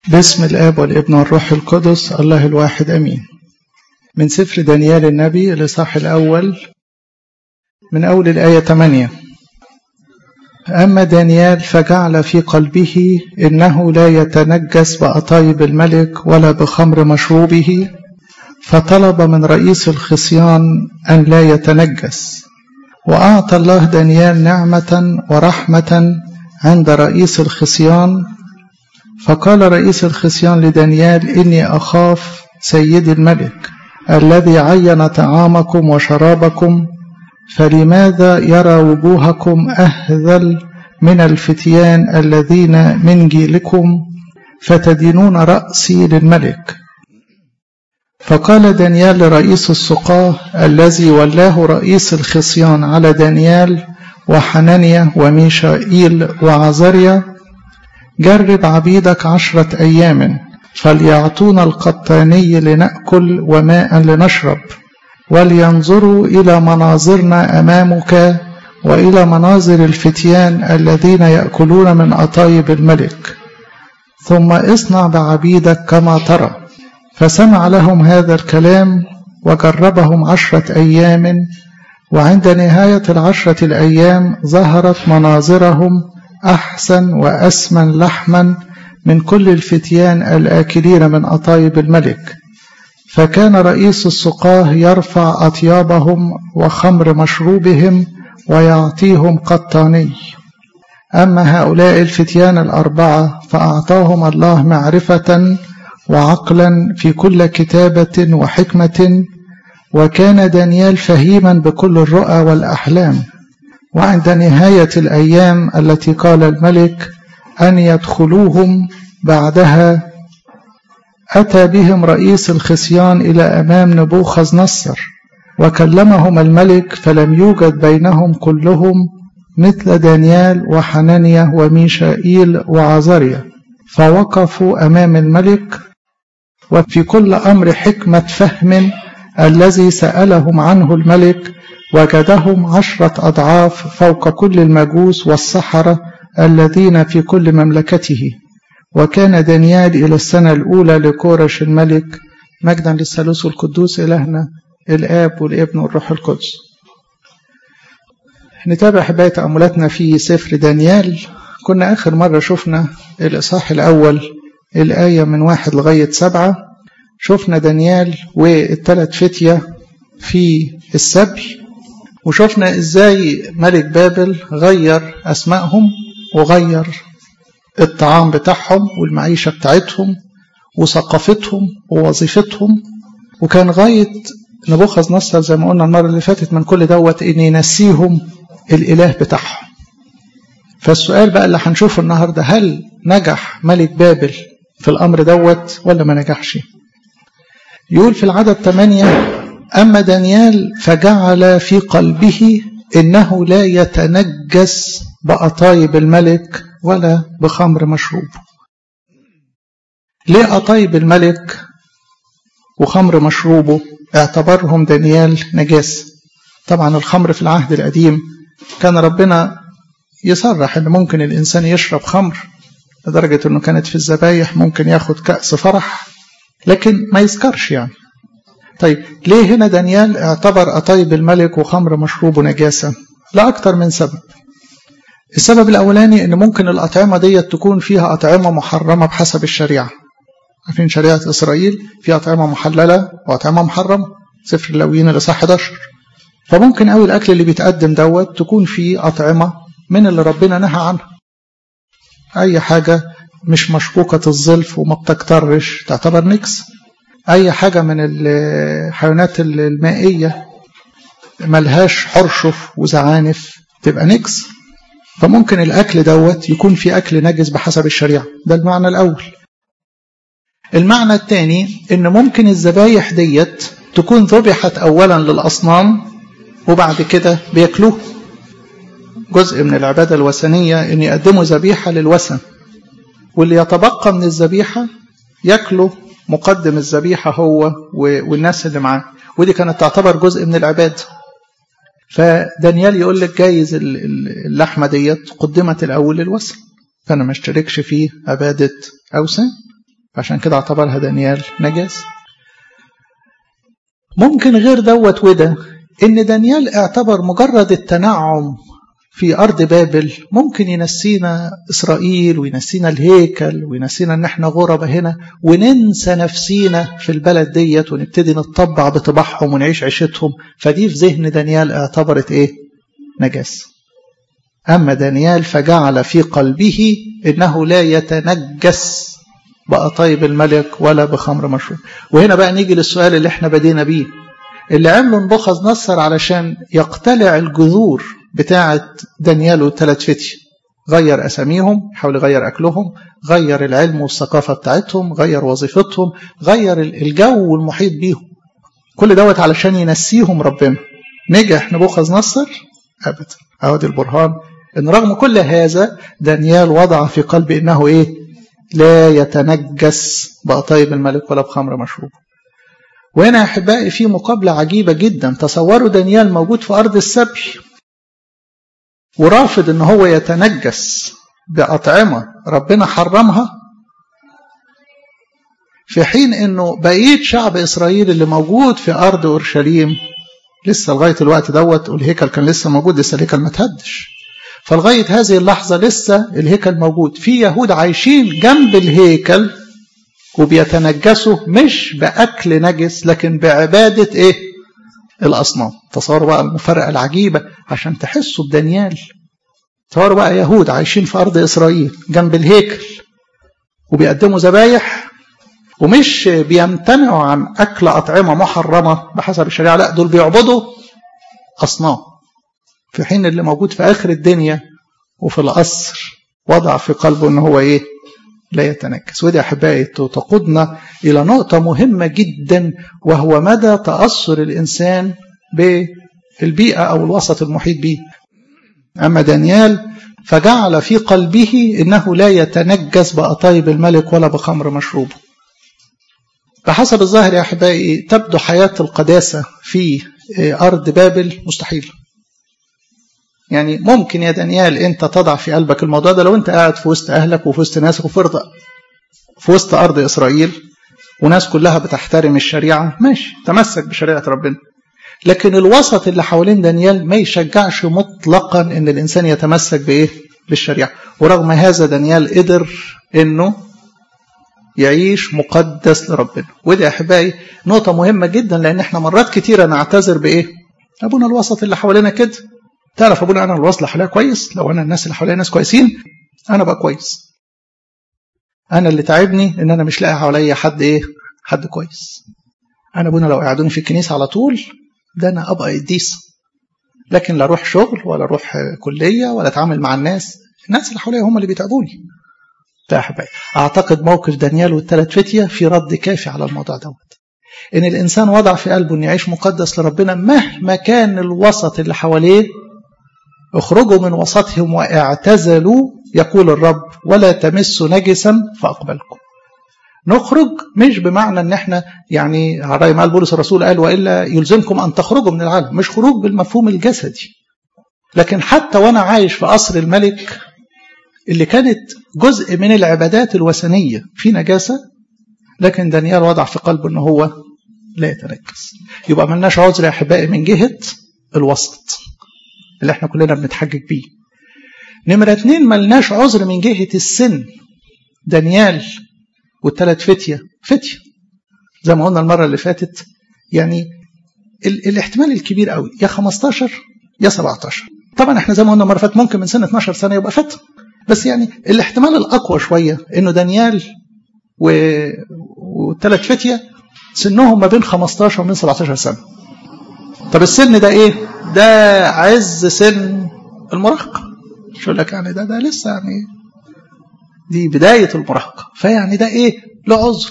باسم الآب والابن والروح القدس الله الواحد أمين من سفر دانيال النبي الإصحاح الأول من أول الآية 8 أما دانيال فجعل في قلبه إنه لا يتنجس بأطايب الملك ولا بخمر مشروبه فطلب من رئيس الخصيان أن لا يتنجس وأعطى الله دانيال نعمة ورحمة عند رئيس الخصيان فقال رئيس الخصيان لدانيال إني أخاف سيدي الملك الذي عين طعامكم وشرابكم فلماذا يرى وجوهكم أهذل من الفتيان الذين من جيلكم فتدينون رأسي للملك فقال دانيال لرئيس السقاه الذي ولاه رئيس الخصيان على دانيال وحنانيا وميشائيل وعزريا جرب عبيدك عشرة أيام فليعطونا القطاني لنأكل وماء لنشرب ولينظروا إلى مناظرنا أمامك وإلى مناظر الفتيان الذين يأكلون من أطايب الملك ثم اصنع بعبيدك كما ترى فسمع لهم هذا الكلام وجربهم عشرة أيام وعند نهاية العشرة الأيام ظهرت مناظرهم أحسن وأسمن لحما من كل الفتيان الآكلين من أطايب الملك فكان رئيس السقاه يرفع أطيابهم وخمر مشروبهم ويعطيهم قطاني أما هؤلاء الفتيان الأربعة فأعطاهم الله معرفة وعقلا في كل كتابة وحكمة وكان دانيال فهيما بكل الرؤى والأحلام وعند نهاية الأيام التي قال الملك أن يدخلوهم بعدها أتى بهم رئيس الخصيان إلى أمام نبوخذ نصر وكلمهم الملك فلم يوجد بينهم كلهم مثل دانيال وحنانيا وميشائيل وعزريا فوقفوا أمام الملك وفي كل أمر حكمة فهم الذي سألهم عنه الملك وجدهم عشرة أضعاف فوق كل المجوس والسحرة الذين في كل مملكته وكان دانيال إلى السنة الأولى لكورش الملك مجدا للثالوث القدوس إلهنا الآب والابن والروح القدس نتابع حباية تأملاتنا في سفر دانيال كنا آخر مرة شفنا الإصحاح الأول الآية من واحد لغاية سبعة شفنا دانيال والثلاث فتية في السبي وشفنا ازاي ملك بابل غير اسمائهم وغير الطعام بتاعهم والمعيشة بتاعتهم وثقافتهم ووظيفتهم وكان غاية نبوخذ نصر زي ما قلنا المرة اللي فاتت من كل دوت ان ينسيهم الاله بتاعهم فالسؤال بقى اللي هنشوفه النهارده هل نجح ملك بابل في الامر دوت ولا ما نجحش يقول في العدد 8 أما دانيال فجعل في قلبه إنه لا يتنجس بأطايب الملك ولا بخمر مشروب ليه أطايب الملك وخمر مشروبه اعتبرهم دانيال نجاس طبعا الخمر في العهد القديم كان ربنا يصرح ان ممكن الانسان يشرب خمر لدرجة انه كانت في الذبايح ممكن ياخد كأس فرح لكن ما يسكرش يعني طيب ليه هنا دانيال اعتبر أطيب الملك وخمر مشروبه نجاسة لا أكتر من سبب السبب الأولاني أن ممكن الأطعمة دي تكون فيها أطعمة محرمة بحسب الشريعة عارفين شريعة إسرائيل فيها أطعمة محللة وأطعمة محرمة سفر اللاويين الإصحاح 11 فممكن قوي الأكل اللي بيتقدم دوت تكون فيه أطعمة من اللي ربنا نهى عنها أي حاجة مش مشكوكة الظلف وما بتكترش تعتبر نكس أي حاجة من الحيوانات المائية ملهاش حرشف وزعانف تبقى نكس فممكن الأكل دوت يكون في أكل نجس بحسب الشريعة ده المعنى الأول المعنى الثاني إن ممكن الذبايح ديت تكون ذبحت أولا للأصنام وبعد كده بياكلوه جزء من العبادة الوثنية إن يقدموا ذبيحة للوثن واللي يتبقى من الذبيحة ياكله مقدم الذبيحة هو والناس اللي معاه ودي كانت تعتبر جزء من العبادة فدانيال يقول لك جايز اللحمة ديت قدمت الأول للوثن فأنا ما اشتركش في عبادة أوثان عشان كده اعتبرها دانيال نجاسة ممكن غير دوت وده ان دانيال اعتبر مجرد التنعم في أرض بابل ممكن ينسينا إسرائيل وينسينا الهيكل وينسينا إن إحنا غربة هنا وننسى نفسينا في البلد ديت ونبتدي نتطبع بطباعهم ونعيش عيشتهم فدي في ذهن دانيال اعتبرت إيه؟ نجاسة أما دانيال فجعل في قلبه إنه لا يتنجس بقطايب الملك ولا بخمر مشروب وهنا بقى نيجي للسؤال اللي احنا بدينا بيه اللي عمله نبوخذ نصر علشان يقتلع الجذور بتاعة دانيال والثلاث فتي غير أساميهم حاول يغير أكلهم غير العلم والثقافة بتاعتهم غير وظيفتهم غير الجو المحيط بيهم كل دوت علشان ينسيهم ربنا نجح نبوخذ نصر أبدا أهو دي البرهان إن رغم كل هذا دانيال وضع في قلبه إنه إيه لا يتنجس بقطايب الملك ولا بخمر مشروب وهنا يا أحبائي في مقابلة عجيبة جدا تصوروا دانيال موجود في أرض السبي ورافض ان هو يتنجس بأطعمة ربنا حرمها في حين انه بقية شعب اسرائيل اللي موجود في ارض اورشليم لسه لغاية الوقت دوت والهيكل كان لسه موجود لسه الهيكل ما تهدش فلغاية هذه اللحظة لسه الهيكل موجود في يهود عايشين جنب الهيكل وبيتنجسوا مش بأكل نجس لكن بعبادة ايه الأصنام تصوروا بقى المفارقة العجيبة عشان تحسوا بدانيال تصوروا بقى يهود عايشين في أرض إسرائيل جنب الهيكل وبيقدموا ذبايح ومش بيمتنعوا عن أكل أطعمة محرمة بحسب الشريعة لا دول بيعبدوا أصنام في حين اللي موجود في آخر الدنيا وفي القصر وضع في قلبه ان هو ايه لا يتنكس ودي احبائي تقودنا الى نقطه مهمه جدا وهو مدى تاثر الانسان بالبيئه او الوسط المحيط به اما دانيال فجعل في قلبه انه لا يتنجس بأطايب الملك ولا بخمر مشروبه بحسب الظاهر يا احبائي تبدو حياه القداسه في ارض بابل مستحيله يعني ممكن يا دانيال انت تضع في قلبك الموضوع ده لو انت قاعد في وسط اهلك وفي وسط ناسك وفي ارض في وسط ارض اسرائيل وناس كلها بتحترم الشريعه ماشي تمسك بشريعه ربنا لكن الوسط اللي حوالين دانيال ما يشجعش مطلقا ان الانسان يتمسك بايه بالشريعه ورغم هذا دانيال قدر انه يعيش مقدس لربنا ودي يا احبائي نقطه مهمه جدا لان احنا مرات كتيره نعتذر بايه ابونا الوسط اللي حوالينا كده تعرف ابونا انا الوصل حواليا كويس لو انا الناس اللي حواليا ناس كويسين انا بقى كويس انا اللي تعبني ان انا مش لاقي حواليا حد ايه حد كويس انا ابونا لو قعدوني في الكنيسه على طول ده انا ابقى قديس لكن لا اروح شغل ولا اروح كليه ولا اتعامل مع الناس الناس اللي حواليا هم اللي بيتعبوني ده احبائي اعتقد موقف دانيال والثلاث فتيه في رد كافي على الموضوع دوت ان الانسان وضع في قلبه ان يعيش مقدس لربنا مهما كان الوسط اللي حواليه اخرجوا من وسطهم واعتزلوا يقول الرب ولا تمسوا نجسا فاقبلكم نخرج مش بمعنى ان احنا يعني على راي ما قال بولس الرسول قال والا يلزمكم ان تخرجوا من العالم مش خروج بالمفهوم الجسدي لكن حتى وانا عايش في قصر الملك اللي كانت جزء من العبادات الوثنيه في نجاسه لكن دانيال وضع في قلبه ان هو لا يتنجس يبقى ملناش عذر يا احبائي من جهه الوسط اللي احنا كلنا بنتحجج بيه نمرة اتنين ملناش عذر من جهة السن دانيال والثلاث فتية فتية زي ما قلنا المرة اللي فاتت يعني ال الاحتمال الكبير قوي يا 15 يا 17 طبعا احنا زي ما قلنا المرة فاتت ممكن من سن 12 سنة يبقى فتى بس يعني الاحتمال الأقوى شوية إنه دانيال و... والثلاث فتية سنهم ما بين 15 ومن 17 سنة طب السن ده إيه؟ ده عز سن المراهقة شو لك يعني ده ده لسه يعني دي بداية المراهقة فيعني ده إيه؟ له عذر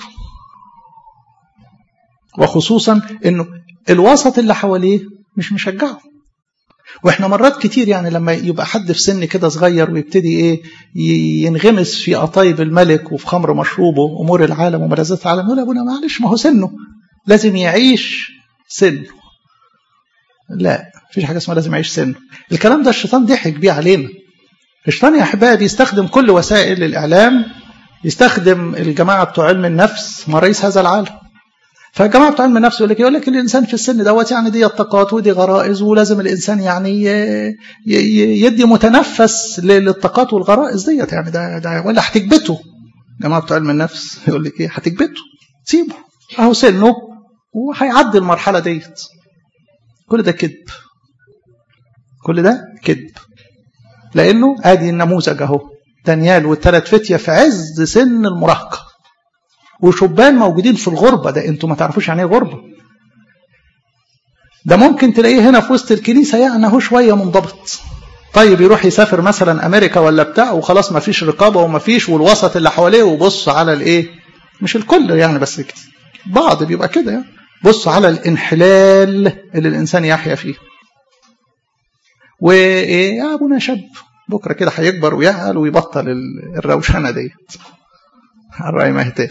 وخصوصا إنه الوسط اللي حواليه مش مشجعه واحنا مرات كتير يعني لما يبقى حد في سن كده صغير ويبتدي ايه ينغمس في قطايب الملك وفي خمر مشروبه امور العالم وملذات العالم يقول ابونا معلش ما هو سنه لازم يعيش سنه لا مفيش حاجه اسمها لازم يعيش سنه الكلام ده الشيطان ضحك بيه علينا الشيطان يا احبائي بيستخدم كل وسائل الاعلام يستخدم الجماعة بتوع علم النفس مريس هذا العالم فالجماعة بتوع علم النفس يقول لك يقول لك الإنسان في السن دوت يعني دي الطاقات ودي غرائز ولازم الإنسان يعني يدي متنفس للطاقات والغرائز ديت يعني ده, ده ولا هتكبته الجماعة بتوع علم النفس يقول لك إيه هتكبته سيبه أهو سنه وهيعدي المرحلة ديت كل ده كذب كل ده كذب لأنه آدي النموذج أهو دانيال والثلاث فتية في عز سن المراهقة وشبان موجودين في الغربة ده انتوا ما تعرفوش يعني ايه غربة ده ممكن تلاقيه هنا في وسط الكنيسة يعني هو شوية منضبط طيب يروح يسافر مثلا امريكا ولا بتاع وخلاص ما فيش رقابة وما فيش والوسط اللي حواليه وبص على الايه مش الكل يعني بس كده بعض بيبقى كده يعني بص على الانحلال اللي الانسان يحيا فيه وايه يا ابونا شاب بكره كده هيكبر ويعقل ويبطل الروشنه ديت الرأي مهتاب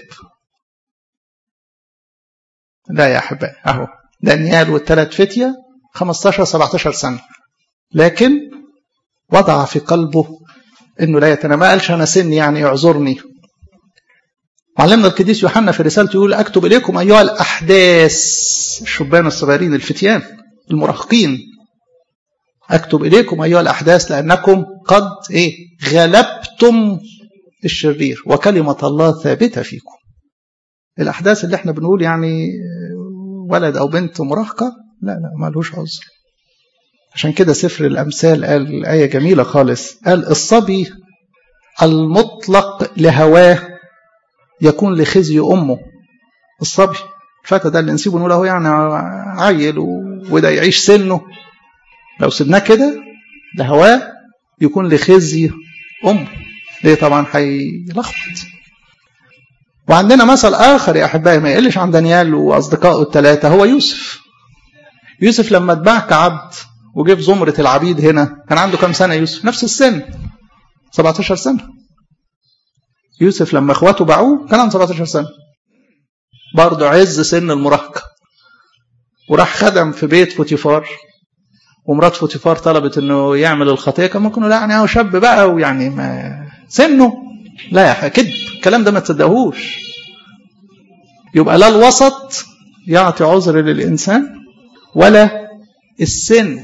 لا يا أحبائي أهو دانيال والثلاث فتية 15 17 سنة لكن وضع في قلبه انه لا يتنام ما قالش انا سني يعني اعذرني معلمنا القديس يوحنا في رسالته يقول اكتب اليكم ايها الاحداث الشبان الصغيرين الفتيان المراهقين اكتب اليكم ايها الاحداث لانكم قد ايه غلبتم الشرير وكلمه الله ثابته فيكم الاحداث اللي احنا بنقول يعني ولد او بنت مراهقه لا لا مالهوش عذر عشان كده سفر الامثال قال ايه جميله خالص قال الصبي المطلق لهواه يكون لخزي امه الصبي الفتى ده اللي نسيبه نقول اهو يعني عيل وده يعيش سنه لو سبناه كده لهواه يكون لخزي امه ليه طبعا هيلخبط وعندنا مثل آخر يا أحبائي ما يقلش عن دانيال وأصدقائه الثلاثة هو يوسف يوسف لما اتباع كعبد وجه في زمرة العبيد هنا كان عنده كام سنة يوسف نفس السن 17 سنة يوسف لما اخواته باعوه كان عنده 17 سنة برضه عز سن المراهقة وراح خدم في بيت فوتيفار ومرات فوتيفار طلبت انه يعمل الخطيه كان ممكن لا يعني هو شاب بقى ويعني ما سنه لا يا كذب الكلام ده ما تصدقوش يبقى لا الوسط يعطي عذر للإنسان ولا السن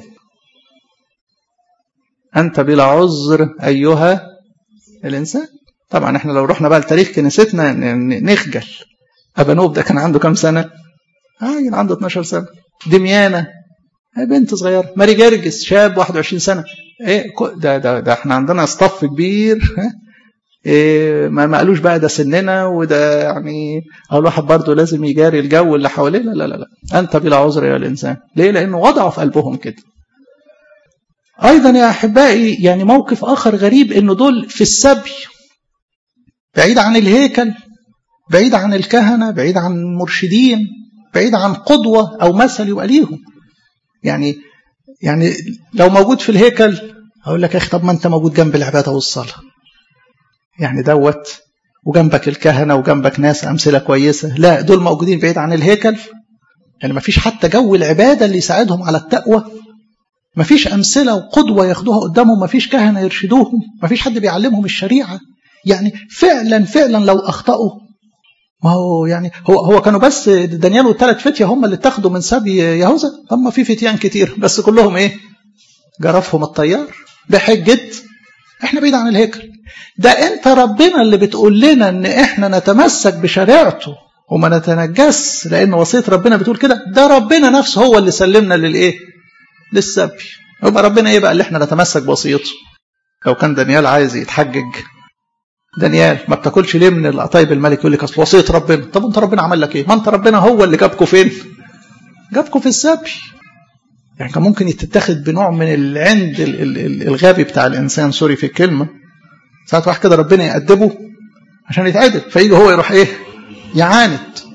أنت بلا عذر أيها الإنسان طبعا احنا لو رحنا بقى لتاريخ كنيستنا نخجل أبانوب ده كان عنده كام سنة؟ عيل عنده 12 سنة دميانة بنت صغيرة ماري جرجس شاب 21 سنة ايه ده ده ده احنا عندنا صف كبير إيه ما قالوش بقى ده سننا وده يعني الواحد برضه لازم يجاري الجو اللي حواليه لا لا لا لا انت بلا عذر يا الانسان ليه لانه وضعوا في قلبهم كده ايضا يا احبائي يعني موقف اخر غريب انه دول في السبي بعيد عن الهيكل بعيد عن الكهنه بعيد عن المرشدين بعيد عن قدوه او مثل يبقى ليهم يعني يعني لو موجود في الهيكل اقول لك يا اخي طب ما انت موجود جنب العباده والصلاه يعني دوت وجنبك الكهنه وجنبك ناس امثله كويسه لا دول موجودين بعيد عن الهيكل يعني ما فيش حتى جو العباده اللي يساعدهم على التقوى ما فيش امثله وقدوه ياخدوها قدامهم ما فيش كهنه يرشدوهم ما فيش حد بيعلمهم الشريعه يعني فعلا فعلا لو اخطاوا ما هو يعني هو هو كانوا بس دانيال والثلاث فتيه هم اللي اتخذوا من سبي يهوذا هم في فتيان كتير بس كلهم ايه جرفهم الطيار بحجه احنا بعيد عن الهيكل ده انت ربنا اللي بتقول لنا ان احنا نتمسك بشريعته وما نتنجس لان وصيه ربنا بتقول كده ده ربنا نفسه هو اللي سلمنا للايه للسبي يبقى ربنا ايه بقى اللي احنا نتمسك بوصيته لو كان دانيال عايز يتحجج دانيال ما بتاكلش ليه من القطايب الملك يقول لك اصل وصيه ربنا طب انت ربنا عمل لك ايه ما انت ربنا هو اللي جابكم فين جابكم في السبي يعني كان ممكن تتاخد بنوع من العند الغبي بتاع الانسان سوري في الكلمه ساعات واحد كده ربنا يأدبه عشان يتعدل فيجي هو يروح ايه يعاند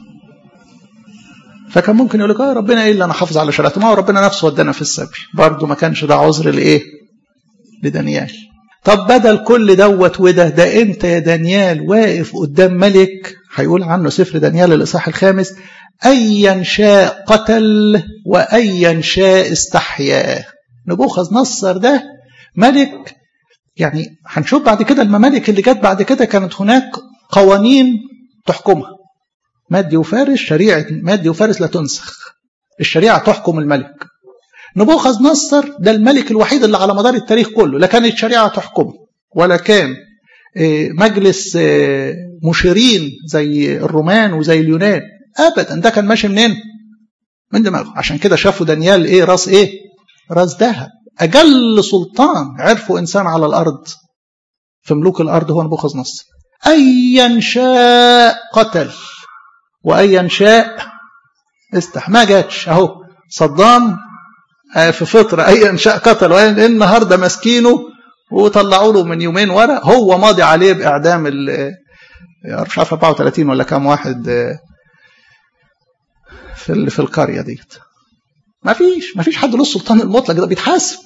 فكان ممكن يقول لك اه ربنا ايه اللي انا حافظ على شريعته ما هو ربنا نفسه ودانا في السبي برضه ما كانش ده عذر لايه لدانيال طب بدل كل دوت وده ده انت يا دانيال واقف قدام ملك هيقول عنه سفر دانيال الاصحاح الخامس ايا شاء قتل وايا شاء استحيا نبوخذ نصر ده ملك يعني هنشوف بعد كده الممالك اللي جت بعد كده كانت هناك قوانين تحكمها مادي وفارس شريعة مادي وفارس لا تنسخ الشريعة تحكم الملك نبوخذ نصر ده الملك الوحيد اللي على مدار التاريخ كله لا كانت شريعة تحكمه ولا كان مجلس مشيرين زي الرومان وزي اليونان ابدا ده كان ماشي منين من دماغه عشان كده شافوا دانيال ايه راس ايه راس ذهب اجل سلطان عرفوا انسان على الارض في ملوك الارض هو نبوخذ نصر ايا شاء قتل وايا شاء استح ما جاتش اهو صدام في فتره ايا شاء قتل وايا النهارده ماسكينه وطلعوا له من يومين ورا هو ماضي عليه باعدام ال مش عارف 34 ولا كام واحد في في القريه ديت ما فيش ما فيش حد له السلطان المطلق ده بيتحاسب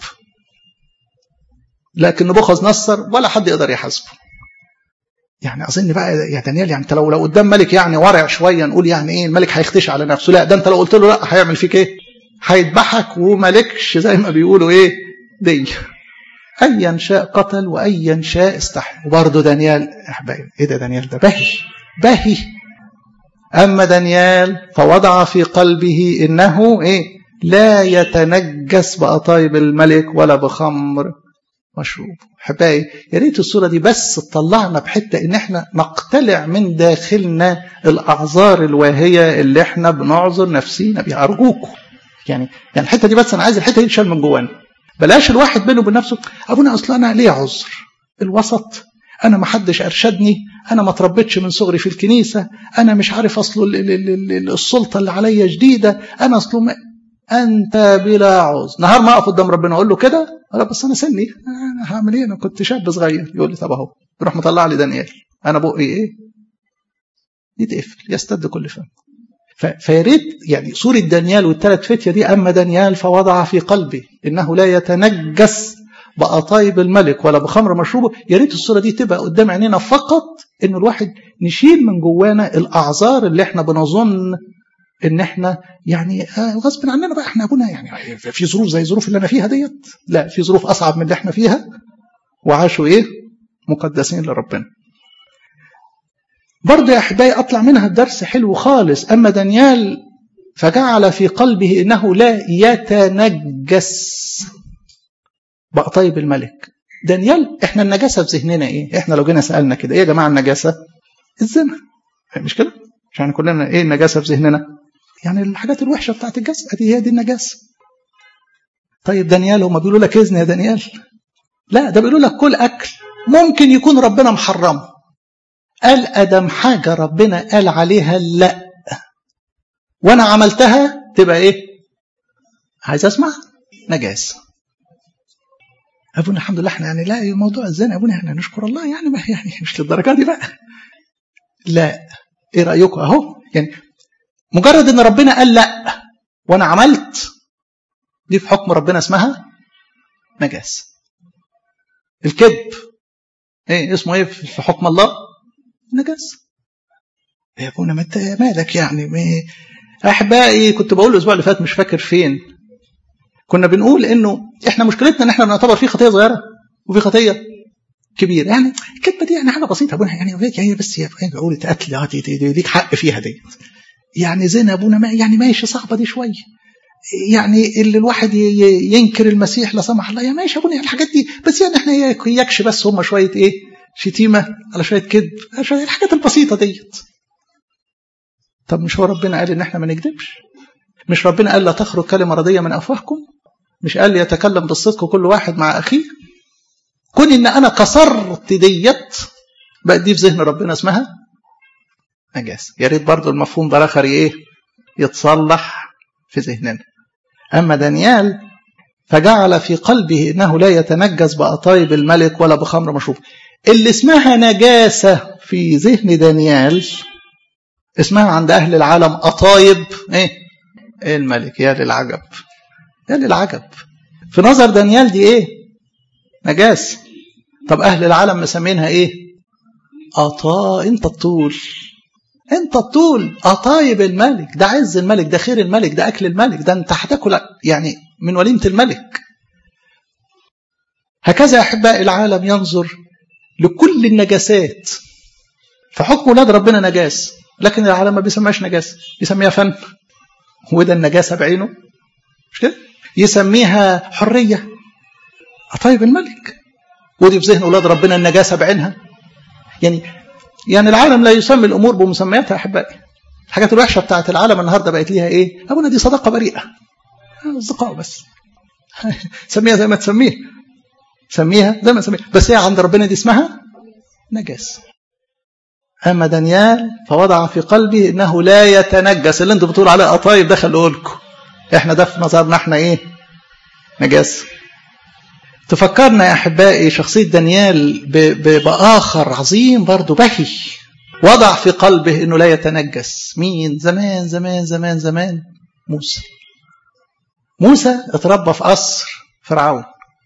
لكن نبوخذ نصر ولا حد يقدر يحاسبه يعني اظن بقى يا دانيال يعني انت لو لو قدام ملك يعني ورع شويه نقول يعني ايه الملك هيختشي على نفسه لا ده انت لو قلت له لا هيعمل فيك ايه هيذبحك وملكش زي ما بيقولوا ايه دي ايا شاء قتل وايا شاء استحي وبرضه دانيال احبائي ايه ده دانيال ده بهي بهي اما دانيال فوضع في قلبه انه ايه لا يتنجس بقطايب الملك ولا بخمر مشروب احبائي يا ريت الصوره دي بس تطلعنا بحته ان احنا نقتلع من داخلنا الاعذار الواهيه اللي احنا بنعذر نفسينا بيها ارجوكم يعني يعني الحته دي بس انا عايز الحته دي تشال من جوانا بلاش الواحد بينه وبين نفسه ابونا اصل انا ليه عذر الوسط انا ما حدش ارشدني انا ما تربيتش من صغري في الكنيسه انا مش عارف اصله السلطه اللي عليا جديده انا اصله ما انت بلا عذر نهار ما اقف قدام ربنا اقول له كده لا بس انا سني انا هعمل ايه انا كنت شاب صغير يقول لي طب اهو يروح مطلع لي دانيال انا بقي ايه يتقفل يستد كل فم فيا ريت يعني صورة دانيال والثلاث فتية دي أما دانيال فوضع في قلبه إنه لا يتنجس بقطايب الملك ولا بخمر مشروبه يا ريت الصورة دي تبقى قدام عينينا فقط إن الواحد نشيل من جوانا الأعذار اللي إحنا بنظن إن إحنا يعني غصب عننا بقى إحنا أبونا يعني في ظروف زي الظروف اللي أنا فيها ديت لا في ظروف أصعب من اللي إحنا فيها وعاشوا إيه مقدسين لربنا برضه يا احبائي اطلع منها الدرس حلو خالص اما دانيال فجعل في قلبه انه لا يتنجس بقى طيب الملك دانيال احنا النجاسه في ذهننا ايه احنا لو جينا سالنا كده ايه يا جماعه النجاسه الزنا مش كده عشان كلنا ايه النجاسه في ذهننا يعني الحاجات الوحشه بتاعت الجسد ادي هي دي النجاسه طيب دانيال هم بيقولوا لك اذن يا دانيال لا ده بيقولوا لك كل اكل ممكن يكون ربنا محرمه قال ادم حاجه ربنا قال عليها لا وانا عملتها تبقى ايه عايز اسمع نجاسه ابونا الحمد لله احنا يعني لا موضوع الزنا ابونا احنا نشكر الله يعني ما يعني مش للدرجه دي بقى لا ايه رايكم اهو يعني مجرد ان ربنا قال لا وانا عملت دي في حكم ربنا اسمها نجاسه الكذب ايه اسمه ايه في حكم الله نجاسه يا ابونا ما انت مالك يعني ما احبائي كنت بقول الاسبوع اللي فات مش فاكر فين كنا بنقول انه احنا مشكلتنا ان احنا بنعتبر في خطيه صغيره وفي خطيه كبيره يعني الكذبه دي يعني حاجه بسيطه ابونا يعني هي بس يا بقول تقتل اه دي, دي, دي ليك حق فيها دي يعني زنا ابونا ما يعني ماشي صعبه دي شويه يعني اللي الواحد ينكر المسيح لا سمح الله يا ماشي ابونا يعني الحاجات دي بس يعني احنا يكش بس هم شويه ايه شتيمه على شويه كذب على شويه الحاجات البسيطه ديت طب مش هو ربنا قال ان احنا ما نكذبش مش ربنا قال لا تخرج كلمه رضيه من افواهكم مش قال يتكلم بالصدق كل واحد مع اخيه كون ان انا كسرت ديت بقت دي في ذهن ربنا اسمها نجاسه يا ريت برضه المفهوم ده الاخر ايه يتصلح في ذهننا اما دانيال فجعل في قلبه انه لا يتنجس بأطايب الملك ولا بخمر مشروب اللي اسمها نجاسه في ذهن دانيال اسمها عند اهل العالم أطايب ايه الملك يا للعجب يا للعجب في نظر دانيال دي ايه نجاسه طب اهل العالم مسمينها ايه أطا انت الطول انت الطول أطايب الملك ده عز الملك ده خير الملك ده أكل الملك ده انت هتاكل يعني من وليمة الملك هكذا أحباء العالم ينظر لكل النجاسات فحكم ولاد ربنا نجاس لكن العالم ما بيسميهاش نجاسه بيسميها فن وده النجاسه بعينه مش كده يسميها حريه طيب الملك ودي في ذهن اولاد ربنا النجاسه بعينها يعني يعني العالم لا يسمي الامور بمسمياتها يا احبائي الحاجات الوحشه بتاعت العالم النهارده بقت ليها ايه ابونا دي صداقه بريئه اصدقاء بس سميها زي ما تسميها سميها زي ما تسميها بس هي عند ربنا دي اسمها نجاسه أما دانيال فوضع في قلبه إنه لا يتنجس اللي أنتوا بتقولوا عليه قطايب ده خلوه لكم إحنا ده في نظرنا إحنا إيه نجاسة تفكرنا يا أحبائي شخصية دانيال بآخر عظيم برضه بهي وضع في قلبه إنه لا يتنجس مين زمان زمان زمان زمان موسى موسى اتربى في قصر فرعون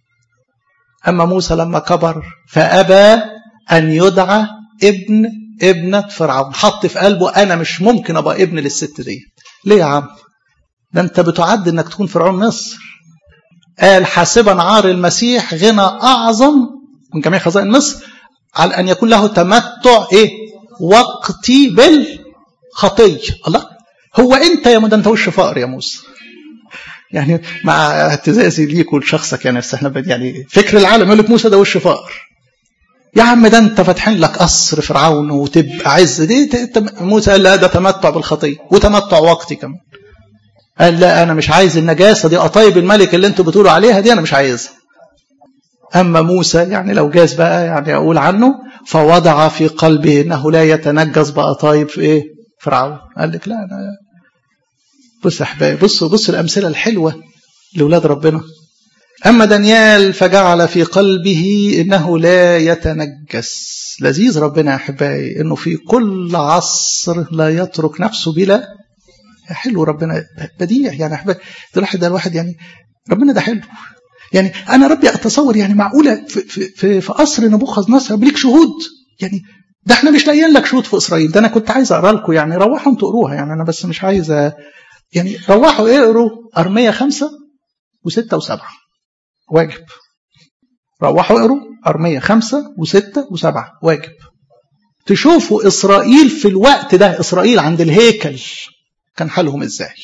أما موسى لما كبر فأبى أن يدعى ابن ابنة فرعون حط في قلبه أنا مش ممكن أبقى ابن للست دي ليه يا عم ده أنت بتعد أنك تكون فرعون مصر قال حاسبا عار المسيح غنى أعظم من جميع خزائن مصر على أن يكون له تمتع إيه وقتي بالخطية الله هو أنت يا ده أنت وش فقر يا موسى يعني مع اعتزازي ليك ولشخصك يعني بس احنا يعني فكر العالم يقول لك موسى ده وش فقر يا عم ده انت فاتحين لك قصر فرعون وتبقى عز دي موسى قال لا ده تمتع بالخطيه وتمتع وقتي كمان قال لا انا مش عايز النجاسه دي قطايب الملك اللي انتوا بتقولوا عليها دي انا مش عايزها اما موسى يعني لو جاز بقى يعني اقول عنه فوضع في قلبه انه لا يتنجس بقطايب في ايه فرعون قال لك لا انا بص يا احبائي بصوا بصوا الامثله الحلوه لاولاد ربنا أما دانيال فجعل في قلبه إنه لا يتنجس لذيذ ربنا يا أحبائي إنه في كل عصر لا يترك نفسه بلا حلو ربنا بديع يعني أحبائي ده الواحد ده الواحد يعني ربنا ده حلو يعني أنا ربي أتصور يعني معقولة في, في, في, في قصر نبوخذ نصر ليك شهود يعني ده احنا مش لاقيين لك شهود في إسرائيل ده أنا كنت عايز أقرأ لكم يعني روحوا انتوا اقروها يعني أنا بس مش عايز يعني روحوا اقروا أرمية خمسة وستة وسبعة واجب روحوا اقروا أرمية خمسة وستة وسبعة واجب تشوفوا إسرائيل في الوقت ده إسرائيل عند الهيكل كان حالهم إزاي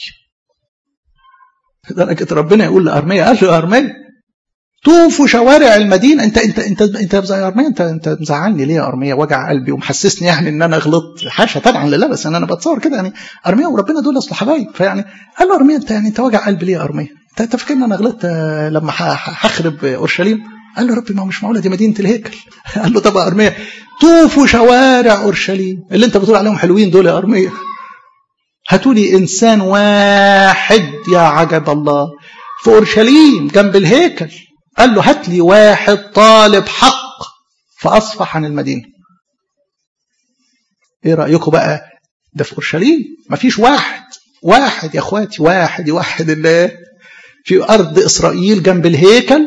لدرجة ربنا يقول لأرمية قال له أرمية طوفوا شوارع المدينة أنت أنت أنت أنت يا أرمية أنت أنت مزعلني ليه يا أرمية وجع قلبي ومحسسني يعني إن أنا غلطت حاشا طبعا لا بس أنا بتصور كده يعني أرمية وربنا دول أصل حبايب فيعني قال له أرمية أنت يعني أنت وجع قلبي ليه يا أرمية انت فاكر ان انا غلطت لما هخرب اورشليم قال له ربي ما هو مش معقوله دي مدينه الهيكل قال له طب يا ارميه طوفوا شوارع اورشليم اللي انت بتقول عليهم حلوين دول يا ارميه هاتوا لي انسان واحد يا عجب الله في اورشليم جنب الهيكل قال له هات لي واحد طالب حق فاصفح عن المدينه ايه رايكم بقى ده في اورشليم مفيش واحد واحد يا اخواتي واحد يوحد الله في أرض إسرائيل جنب الهيكل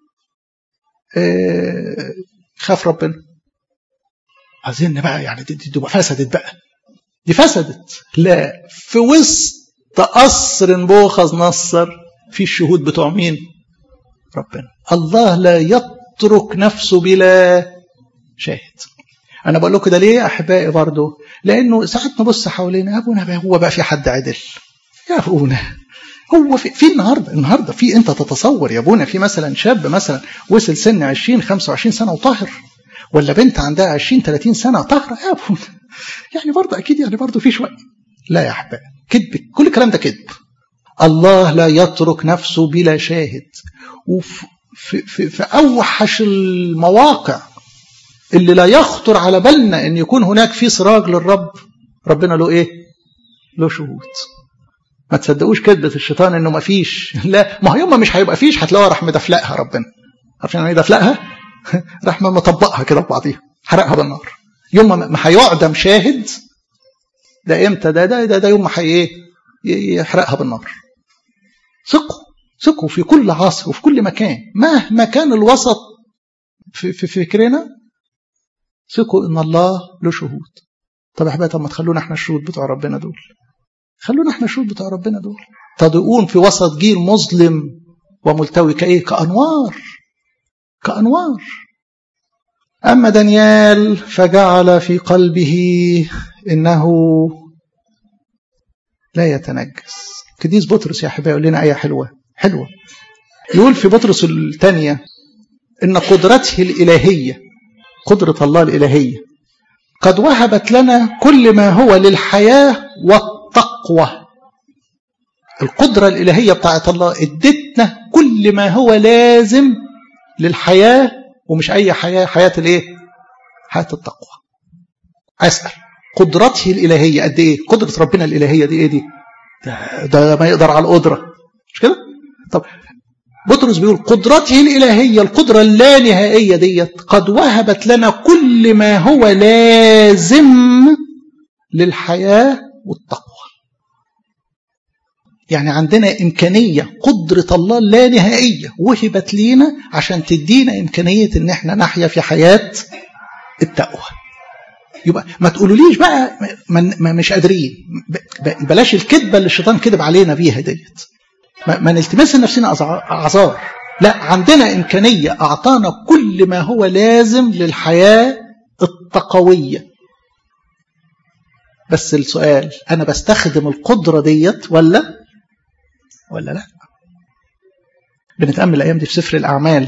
خاف ربنا عايزين بقى يعني دي, دي فسدت بقى دي فسدت لا في وسط قصر نبوخذ نصر في الشهود بتوع مين ربنا الله لا يترك نفسه بلا شاهد انا بقول لكم ده ليه يا احبائي برضه لانه ساعات نبص حوالينا ابونا بقى هو بقى في حد عدل يا ابونا هو في, في النهارده النهارده في انت تتصور يا ابونا في مثلا شاب مثلا وصل سن 20 25 سنه وطاهر ولا بنت عندها 20 30 سنه طاهره يا ابونا يعني برضه اكيد يعني برضه في شويه لا يا احبائي كذب كل الكلام ده كذب الله لا يترك نفسه بلا شاهد وفي في, في, في اوحش المواقع اللي لا يخطر على بالنا ان يكون هناك في سراج للرب ربنا له ايه له شهود ما تصدقوش كذبة الشيطان انه ما فيش لا ما هو يوم ما مش هيبقى فيش هتلاقوها راح مدفلقها ربنا عارفين يعني ايه دفلقها راح مطبقها كده ببعضيها حرقها بالنار يوم ما هيعدم شاهد ده امتى ده ده ده, ده يوم ما هي يحرقها بالنار ثقوا ثقوا في كل عصر وفي كل مكان مهما كان الوسط في, في فكرنا ثقوا ان الله له شهود طب يا حبايبي طب ما تخلونا احنا الشهود بتوع ربنا دول خلونا احنا الشهود بتوع ربنا دول تضيئون في وسط جيل مظلم وملتوي كايه كانوار كانوار أما دانيال فجعل في قلبه إنه لا يتنجس قديس بطرس يا حبايبي يقول لنا آية حلوة حلوة يقول في بطرس الثانية إن قدرته الإلهية قدرة الله الإلهية قد وهبت لنا كل ما هو للحياة والتقوى القدرة الإلهية بتاعت الله ادتنا كل ما هو لازم للحياة ومش أي حياة حياة الإيه؟ حياة التقوى أسأل قدرته الإلهية قد إيه؟ قدرة ربنا الإلهية دي إيه دي؟ ده, ده ما يقدر على القدرة مش كده؟ طب بطرس بيقول قدرته الإلهية القدرة اللانهائية ديت قد وهبت لنا كل ما هو لازم للحياة والتقوى يعني عندنا إمكانية قدرة الله اللانهائية وهبت لينا عشان تدينا إمكانية إن احنا نحيا في حياة التقوى يبقى ما تقولوليش بقى ما, ما مش قادرين بلاش الكذبة اللي الشيطان كذب علينا بيها ديت ما, ما نلتمس لنفسنا أعذار لا عندنا إمكانية أعطانا كل ما هو لازم للحياة التقوية بس السؤال أنا بستخدم القدرة ديت ولا ولا لا بنتأمل الأيام دي في سفر الأعمال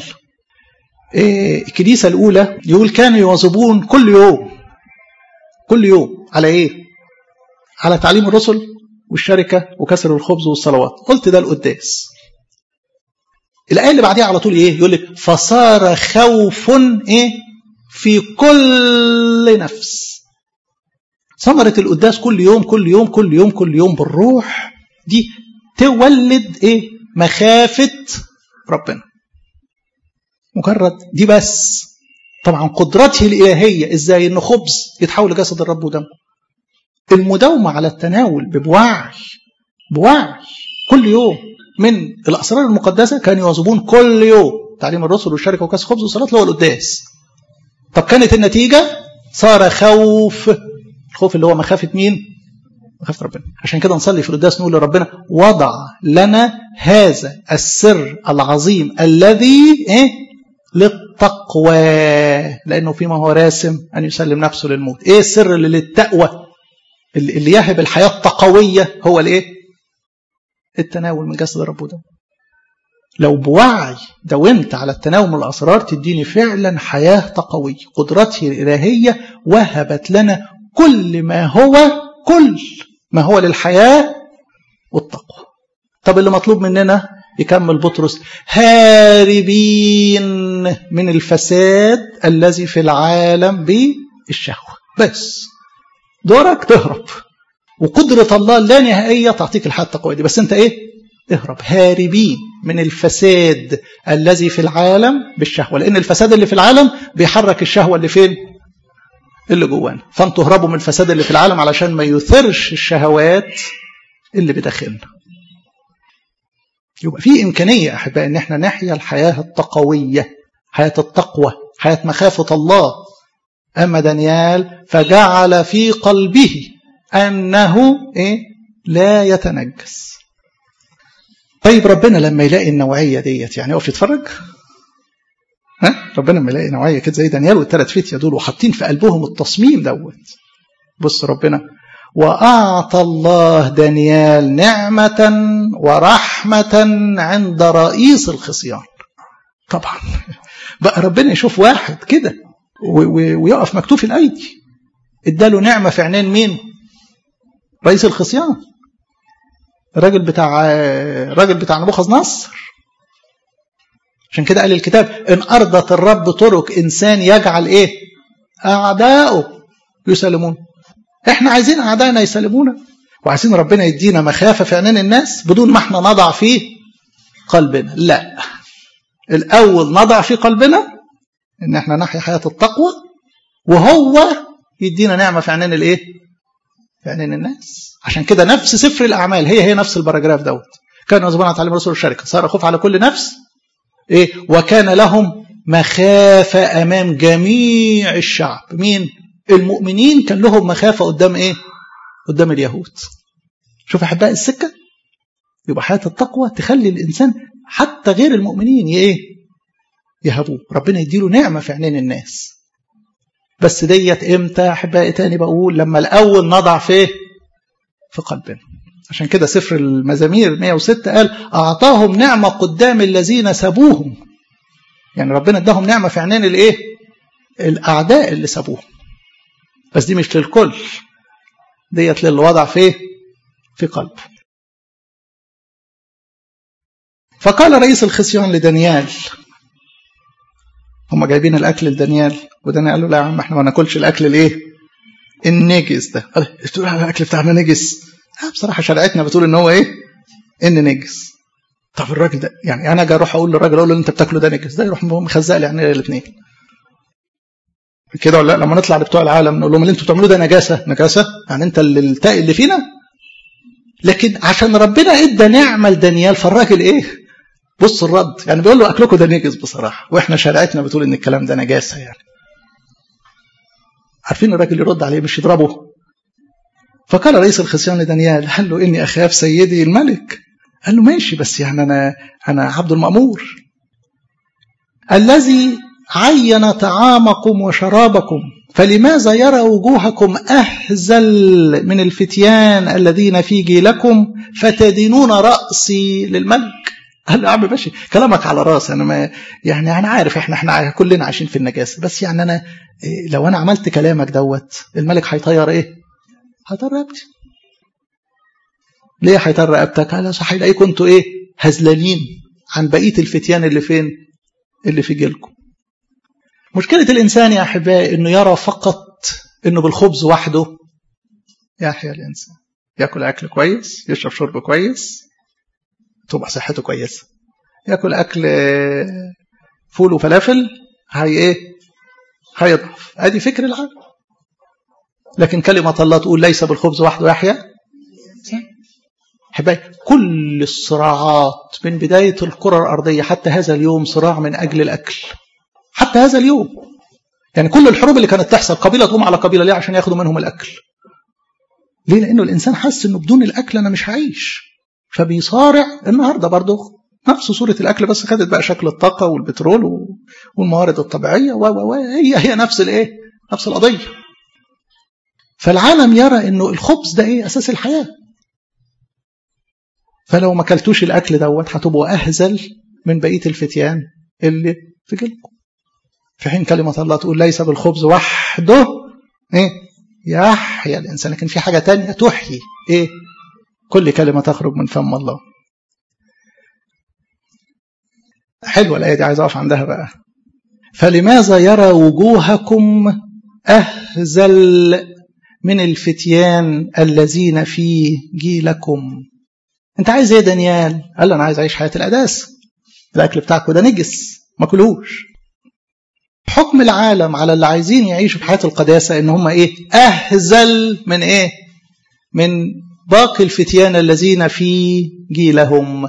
إيه الكنيسة الأولى يقول كانوا يواظبون كل يوم كل يوم على إيه على تعليم الرسل والشركة وكسر الخبز والصلوات قلت ده القداس الآية اللي بعديها على طول إيه يقول لك فصار خوف إيه في كل نفس ثمرة القداس كل يوم كل يوم كل يوم كل يوم بالروح دي تولد إيه مخافة ربنا مجرد دي بس طبعا قدرته الإلهية إزاي إن خبز يتحول لجسد الرب ودمه المداومة على التناول بوعي بوعي كل يوم من الأسرار المقدسة كانوا يواظبون كل يوم تعليم الرسل والشركة وكاس خبز والصلاة اللي هو القداس طب كانت النتيجة صار خوف الخوف اللي هو مخافة مين مخافة ربنا عشان كده نصلي في القداس نقول لربنا وضع لنا هذا السر العظيم الذي إيه؟ للتقوى لأنه فيما هو راسم أن يسلم نفسه للموت إيه السر اللي للتقوى اللي يهب الحياة التقوية هو الإيه التناول من جسد الرب ده لو بوعي داومت على التناول من الأسرار تديني فعلا حياة تقوية قدرته الإلهية وهبت لنا كل ما هو كل ما هو للحياة والتقوى طب اللي مطلوب مننا يكمل بطرس هاربين من الفساد الذي في العالم بالشهوة بس دورك تهرب وقدرة الله اللانهائية تعطيك الحياة التقوية دي بس انت ايه اهرب هاربين من الفساد الذي في العالم بالشهوة لأن الفساد اللي في العالم بيحرك الشهوة اللي فين اللي جوانا فانتوا اهربوا من الفساد اللي في العالم علشان ما يثرش الشهوات اللي بداخلنا يبقى في إمكانية أحبائي إن احنا نحيا الحياة التقوية حياة التقوى حياة مخافة الله أما دانيال فجعل في قلبه أنه إيه لا يتنجس طيب ربنا لما يلاقي النوعية ديت يعني يقف يتفرج ها ربنا لما يلاقي نوعية كده زي دانيال والثلاث فتية دول وحاطين في قلبهم التصميم دوت بص ربنا وأعطى الله دانيال نعمة ورحمة عند رئيس الخصيان طبعا بقى ربنا يشوف واحد كده ويقف مكتوف الأيدي اداله نعمة في عينين مين رئيس الخصيان الراجل بتاع الراجل بتاع نبوخذ نصر عشان كده قال الكتاب ان ارضت الرب طرق انسان يجعل ايه اعداؤه يسلمون احنا عايزين اعدائنا يسلمونا وعايزين ربنا يدينا مخافه في عينين الناس بدون ما احنا نضع فيه قلبنا لا الاول نضع في قلبنا ان احنا نحيا حياه التقوى وهو يدينا نعمه في عينين الايه في عينين الناس عشان كده نفس سفر الاعمال هي هي نفس البراجراف دوت كانوا يزبون على تعليم رسول الشركه صار خوف على كل نفس ايه وكان لهم مخافه امام جميع الشعب مين المؤمنين كان لهم مخافه قدام ايه قدام اليهود شوف احباء السكه يبقى حياه التقوى تخلي الانسان حتى غير المؤمنين ايه يهبوه ربنا يديله نعمه في عينين الناس بس ديت امتى احبائي تاني بقول لما الاول نضع فيه في قلبنا عشان كده سفر المزامير 106 قال اعطاهم نعمه قدام الذين سابوهم يعني ربنا اداهم نعمه في عينين الايه الاعداء اللي سابوهم بس دي مش للكل ديت للي وضع فيه في قلبه فقال رئيس الخصيان لدانيال هم جايبين الاكل لدانيال ودانيال قال له لا يا عم احنا ما ناكلش الاكل الايه النجس ده قال بتقول على الاكل بتاعنا نجس آه بصراحه شريعتنا بتقول ان هو ايه ان نجس طب الراجل ده يعني انا اجي اروح اقول للراجل اقول له انت بتاكله ده نجس ده يروح مخزق لي يعني الاثنين كده ولا لا لما نطلع لبتوع العالم نقول لهم اللي انتوا بتعملوه ده نجاسه نجاسه يعني انت اللي التقي اللي فينا لكن عشان ربنا ادى نعمه لدانيال فالراجل ايه بص الرد يعني بيقول له اكلكم ده نجس بصراحه واحنا شريعتنا بتقول ان الكلام ده نجاسه يعني عارفين الراجل يرد عليه مش يضربه فقال رئيس الخصيان لدانيال قال له اني اخاف سيدي الملك قال له ماشي بس يعني انا انا عبد المامور الذي عين طعامكم وشرابكم فلماذا يرى وجوهكم أهزل من الفتيان الذين في جيلكم فتدينون رأسي للملك قال له يا عم ماشي كلامك على راسي انا ما يعني انا عارف احنا احنا كلنا عايشين في النجاسه بس يعني انا إيه لو انا عملت كلامك دوت الملك هيطير ايه؟ هيطير رقبتي ليه هيطير رقبتك؟ قال صح هيلاقيكم انتوا ايه؟ هزلانين عن بقيه الفتيان اللي فين؟ اللي في جيلكم مشكلة الإنسان يا أحبائي إنه يرى فقط إنه بالخبز وحده يحيا الإنسان ياكل أكل كويس يشرب شرب كويس تبقى صحته كويسة ياكل أكل فول وفلافل هي إيه هيضعف أدي فكر العالم لكن كلمة الله تقول ليس بالخبز وحده يحيا أحبائي كل الصراعات من بداية الكرة الأرضية حتى هذا اليوم صراع من أجل الأكل حتى هذا اليوم يعني كل الحروب اللي كانت تحصل قبيلة تقوم على قبيلة ليه عشان ياخدوا منهم الأكل ليه لأنه الإنسان حس أنه بدون الأكل أنا مش هعيش فبيصارع النهاردة برضه نفس صورة الأكل بس خدت بقى شكل الطاقة والبترول والموارد الطبيعية و هي هي نفس الإيه نفس القضية فالعالم يرى أنه الخبز ده إيه أساس الحياة فلو ما كلتوش الأكل دوت هتبقوا أهزل من بقية الفتيان اللي في جيلكم في حين كلمة الله تقول ليس بالخبز وحده إيه يحيا الإنسان لكن في حاجة تانية تحيي إيه كل كلمة تخرج من فم الله حلوة الآية دي عايز أقف عندها بقى فلماذا يرى وجوهكم أهزل من الفتيان الذين في جيلكم انت عايز ايه دانيال قال له انا عايز اعيش حياه القداسه الاكل بتاعكم ده نجس ما كلوش حكم العالم على اللي عايزين يعيشوا في حياه القداسه ان هم ايه اهزل من ايه من باقي الفتيان الذين في جيلهم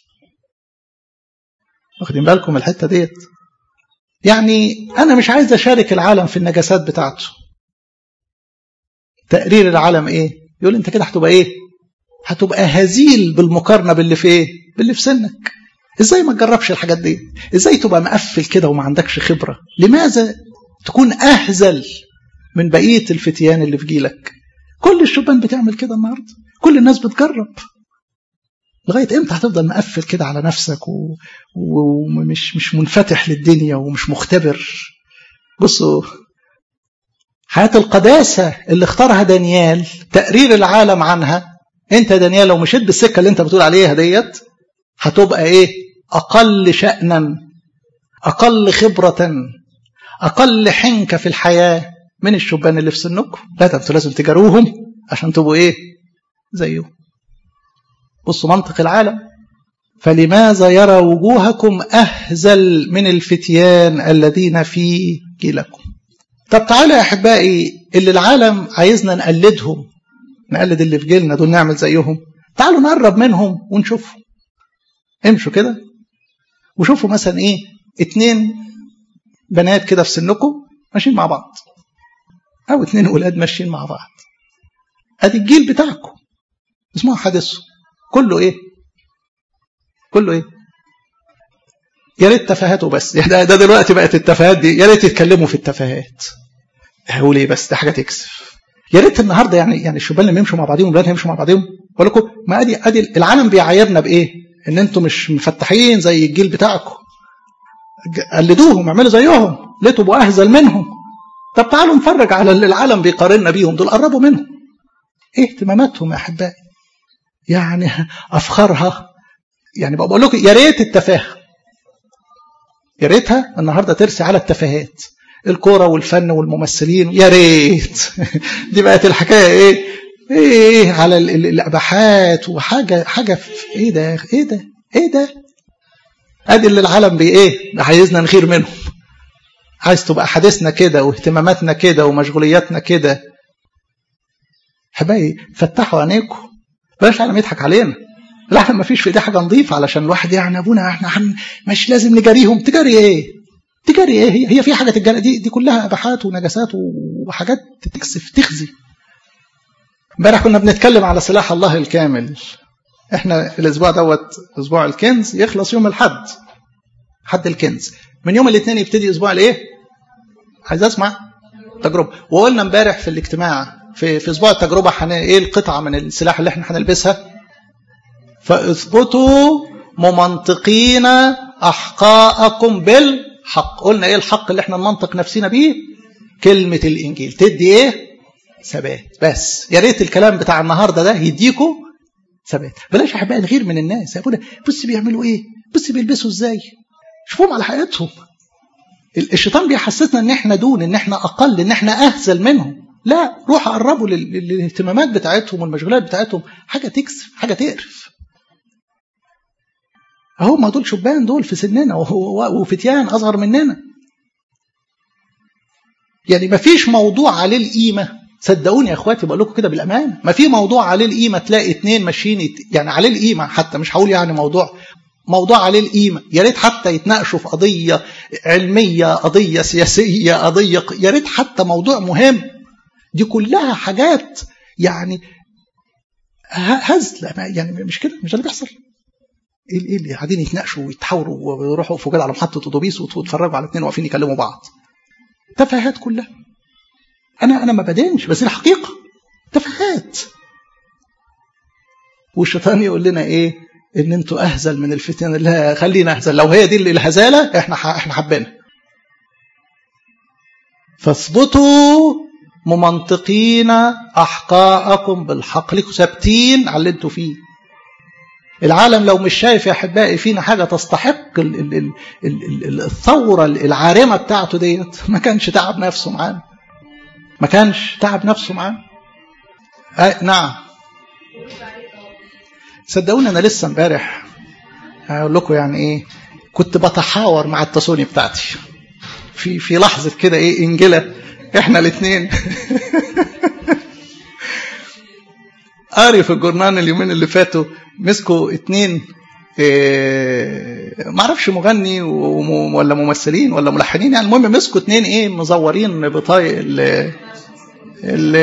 واخدين بالكم الحته ديت يعني انا مش عايز اشارك العالم في النجاسات بتاعته تقرير العالم ايه يقول انت كده هتبقى ايه هتبقى هزيل بالمقارنه باللي في ايه باللي في سنك ازاي ما تجربش الحاجات دي ازاي تبقى مقفل كده وما عندكش خبره لماذا تكون اهزل من بقيه الفتيان اللي في جيلك كل الشبان بتعمل كده النهارده كل الناس بتجرب لغايه امتى هتفضل مقفل كده على نفسك و... ومش مش منفتح للدنيا ومش مختبر بصوا حياه القداسه اللي اختارها دانيال تقرير العالم عنها انت يا دانيال لو مشيت بالسكه اللي انت بتقول عليها ديت هتبقى ايه اقل شانا اقل خبره اقل حنكه في الحياه من الشبان اللي في سنكم لا ده انتوا لازم تجاروهم عشان تبقوا ايه زيهم بصوا منطق العالم فلماذا يرى وجوهكم اهزل من الفتيان الذين في جيلكم طب تعالوا يا احبائي اللي العالم عايزنا نقلدهم نقلد اللي في جيلنا دول نعمل زيهم تعالوا نقرب منهم ونشوفهم امشوا كده وشوفوا مثلا ايه اتنين بنات كده في سنكم ماشيين مع بعض او اتنين ولاد ماشيين مع بعض ادي الجيل بتاعكم اسمعوا حدثه كله ايه كله ايه يا ريت تفاهات وبس ده, ده دلوقتي بقت التفاهات دي يا ريت يتكلموا في التفاهات هقول ايه بس ده حاجه تكسف يا ريت النهارده يعني يعني الشبان لما يمشوا مع بعضهم والولاد يمشوا مع بعضهم بقول لكم ما ادي ادي العالم بيعايرنا بايه؟ ان انتم مش مفتحين زي الجيل بتاعكم قلدوهم اعملوا زيهم ليه تبقوا اهزل منهم طب تعالوا نفرج على اللي العالم بيقارننا بيهم دول قربوا منهم ايه اهتماماتهم يا احبائي يعني افخارها يعني بقول لكم يا ريت التفاهه يا ريتها النهارده ترسي على التفاهات الكوره والفن والممثلين يا ريت دي بقت الحكايه ايه ايه على الاباحات وحاجه حاجه في ايه ده ايه ده ايه ده ادي اللي العالم بي ايه عايزنا نغير منهم عايز تبقى حديثنا كده واهتماماتنا كده ومشغولياتنا كده حبايبي فتحوا عينيكم بلاش العالم يضحك علينا لا احنا ما فيش في ايدي حاجه نظيفه علشان الواحد يعني ابونا احنا حن مش لازم نجاريهم تجاري ايه؟ تجاري ايه؟ هي, هي في حاجه تجاري دي دي كلها اباحات ونجاسات وحاجات تكسف تخزي. امبارح كنا بنتكلم على سلاح الله الكامل. احنا الاسبوع دوت اسبوع الكنز يخلص يوم الحد. حد الكنز. من يوم الاثنين يبتدي اسبوع الايه؟ عايز اسمع تجربه وقلنا امبارح في الاجتماع في في اسبوع التجربه حن... ايه القطعه من السلاح اللي احنا هنلبسها؟ فاثبتوا ممنطقين احقاءكم بالحق قلنا ايه الحق اللي احنا نمنطق نفسنا بيه كلمة الانجيل تدي ايه ثبات بس يا ريت الكلام بتاع النهارده ده يديكوا ثبات بلاش احبائي نغير من الناس يقول بص بيعملوا ايه بص بيلبسوا ازاي شوفوهم على حقيقتهم الشيطان بيحسسنا ان احنا دون ان احنا اقل ان احنا اهزل منهم لا روح قربوا للاهتمامات بتاعتهم والمشغولات بتاعتهم حاجه تكسف حاجه تقرف اهو ما دول شبان دول في سننا وفتيان اصغر مننا يعني ما فيش موضوع عليه القيمه صدقوني يا اخواتي بقول لكم كده بالامان ما في موضوع عليه القيمه تلاقي اتنين ماشيين يعني عليه القيمه حتى مش هقول يعني موضوع موضوع عليه القيمه يا ريت حتى يتناقشوا في قضيه علميه قضيه سياسيه قضيه يا ريت حتى موضوع مهم دي كلها حاجات يعني هزل يعني مش كده مش اللي بيحصل ايه ايه اللي قاعدين يتناقشوا ويتحاوروا ويروحوا فوق على محطه اتوبيس ويتفرجوا على اثنين واقفين يكلموا بعض تفاهات كلها انا انا ما بدينش بس الحقيقه تفاهات والشيطان يقول لنا ايه ان انتوا اهزل من الفتن لا خلينا اهزل لو هي دي الهزاله احنا احنا حابينها فاثبتوا ممنطقين احقاءكم بالحق لكم ثابتين على اللي انتوا فيه العالم لو مش شايف يا احبائي فينا حاجه تستحق ال ال ال ال الثوره العارمه بتاعته ديت ما كانش تعب نفسه معانا ما كانش تعب نفسه معانا آه نعم صدقوني انا لسه امبارح هقول لكم يعني ايه كنت بتحاور مع التسوني بتاعتي في في لحظه كده ايه انجله احنا الاثنين قاري في الجورنال اليومين اللي فاتوا مسكوا اتنين إيه معرفش مغني ولا ممثلين ولا ملحنين يعني المهم مسكوا اتنين ايه مزورين بطايق ال ال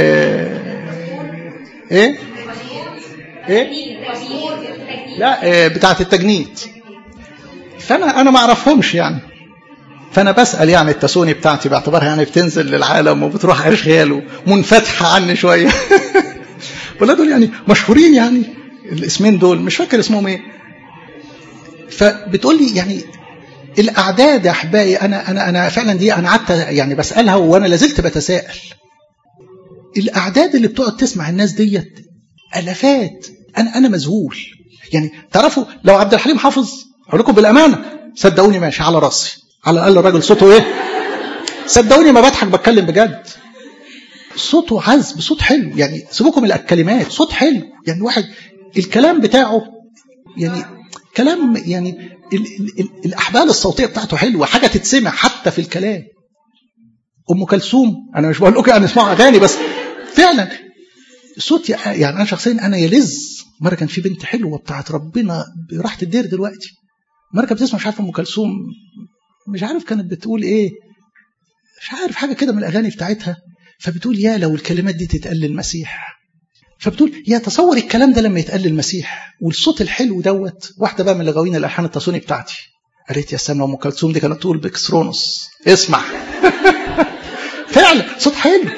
ايه ايه لا إيه بتاعت التجنيد فانا انا ما اعرفهمش يعني فانا بسال يعني التسوني بتاعتي باعتبارها يعني بتنزل للعالم وبتروح اشغال ومنفتحه عني شويه ولا دول يعني مشهورين يعني الاسمين دول مش فاكر اسمهم ايه فبتقول لي يعني الاعداد يا احبائي انا انا انا فعلا دي انا قعدت يعني بسالها وانا لازلت بتساءل الاعداد اللي بتقعد تسمع الناس ديت الافات انا انا مذهول يعني تعرفوا لو عبد الحليم حافظ اقول لكم بالامانه صدقوني ماشي على راسي على الاقل الراجل صوته ايه صدقوني ما بضحك بتكلم بجد صوته عذب صوت حلو يعني سيبوكم من الكلمات صوت حلو يعني واحد الكلام بتاعه يعني كلام يعني ال ال ال الاحبال الصوتيه بتاعته حلوه حاجه تتسمع حتى في الكلام ام كلثوم انا مش بقول لكم يعني اسمعوا اغاني بس فعلا صوت يعني انا شخصيا انا يلذ مره كان في بنت حلوه بتاعت ربنا راحت الدير دلوقتي مره كانت بتسمع مش عارف ام كلثوم مش عارف كانت بتقول ايه مش عارف حاجه كده من الاغاني بتاعتها فبتقول يا لو الكلمات دي تتقال للمسيح فبتقول يا تصور الكلام ده لما يتقال للمسيح والصوت الحلو دوت واحده بقى من لغوين الالحان التصوني بتاعتي قالت يا سلام ام كلثوم دي كانت تقول بكسرونوس اسمع فعلا صوت حلو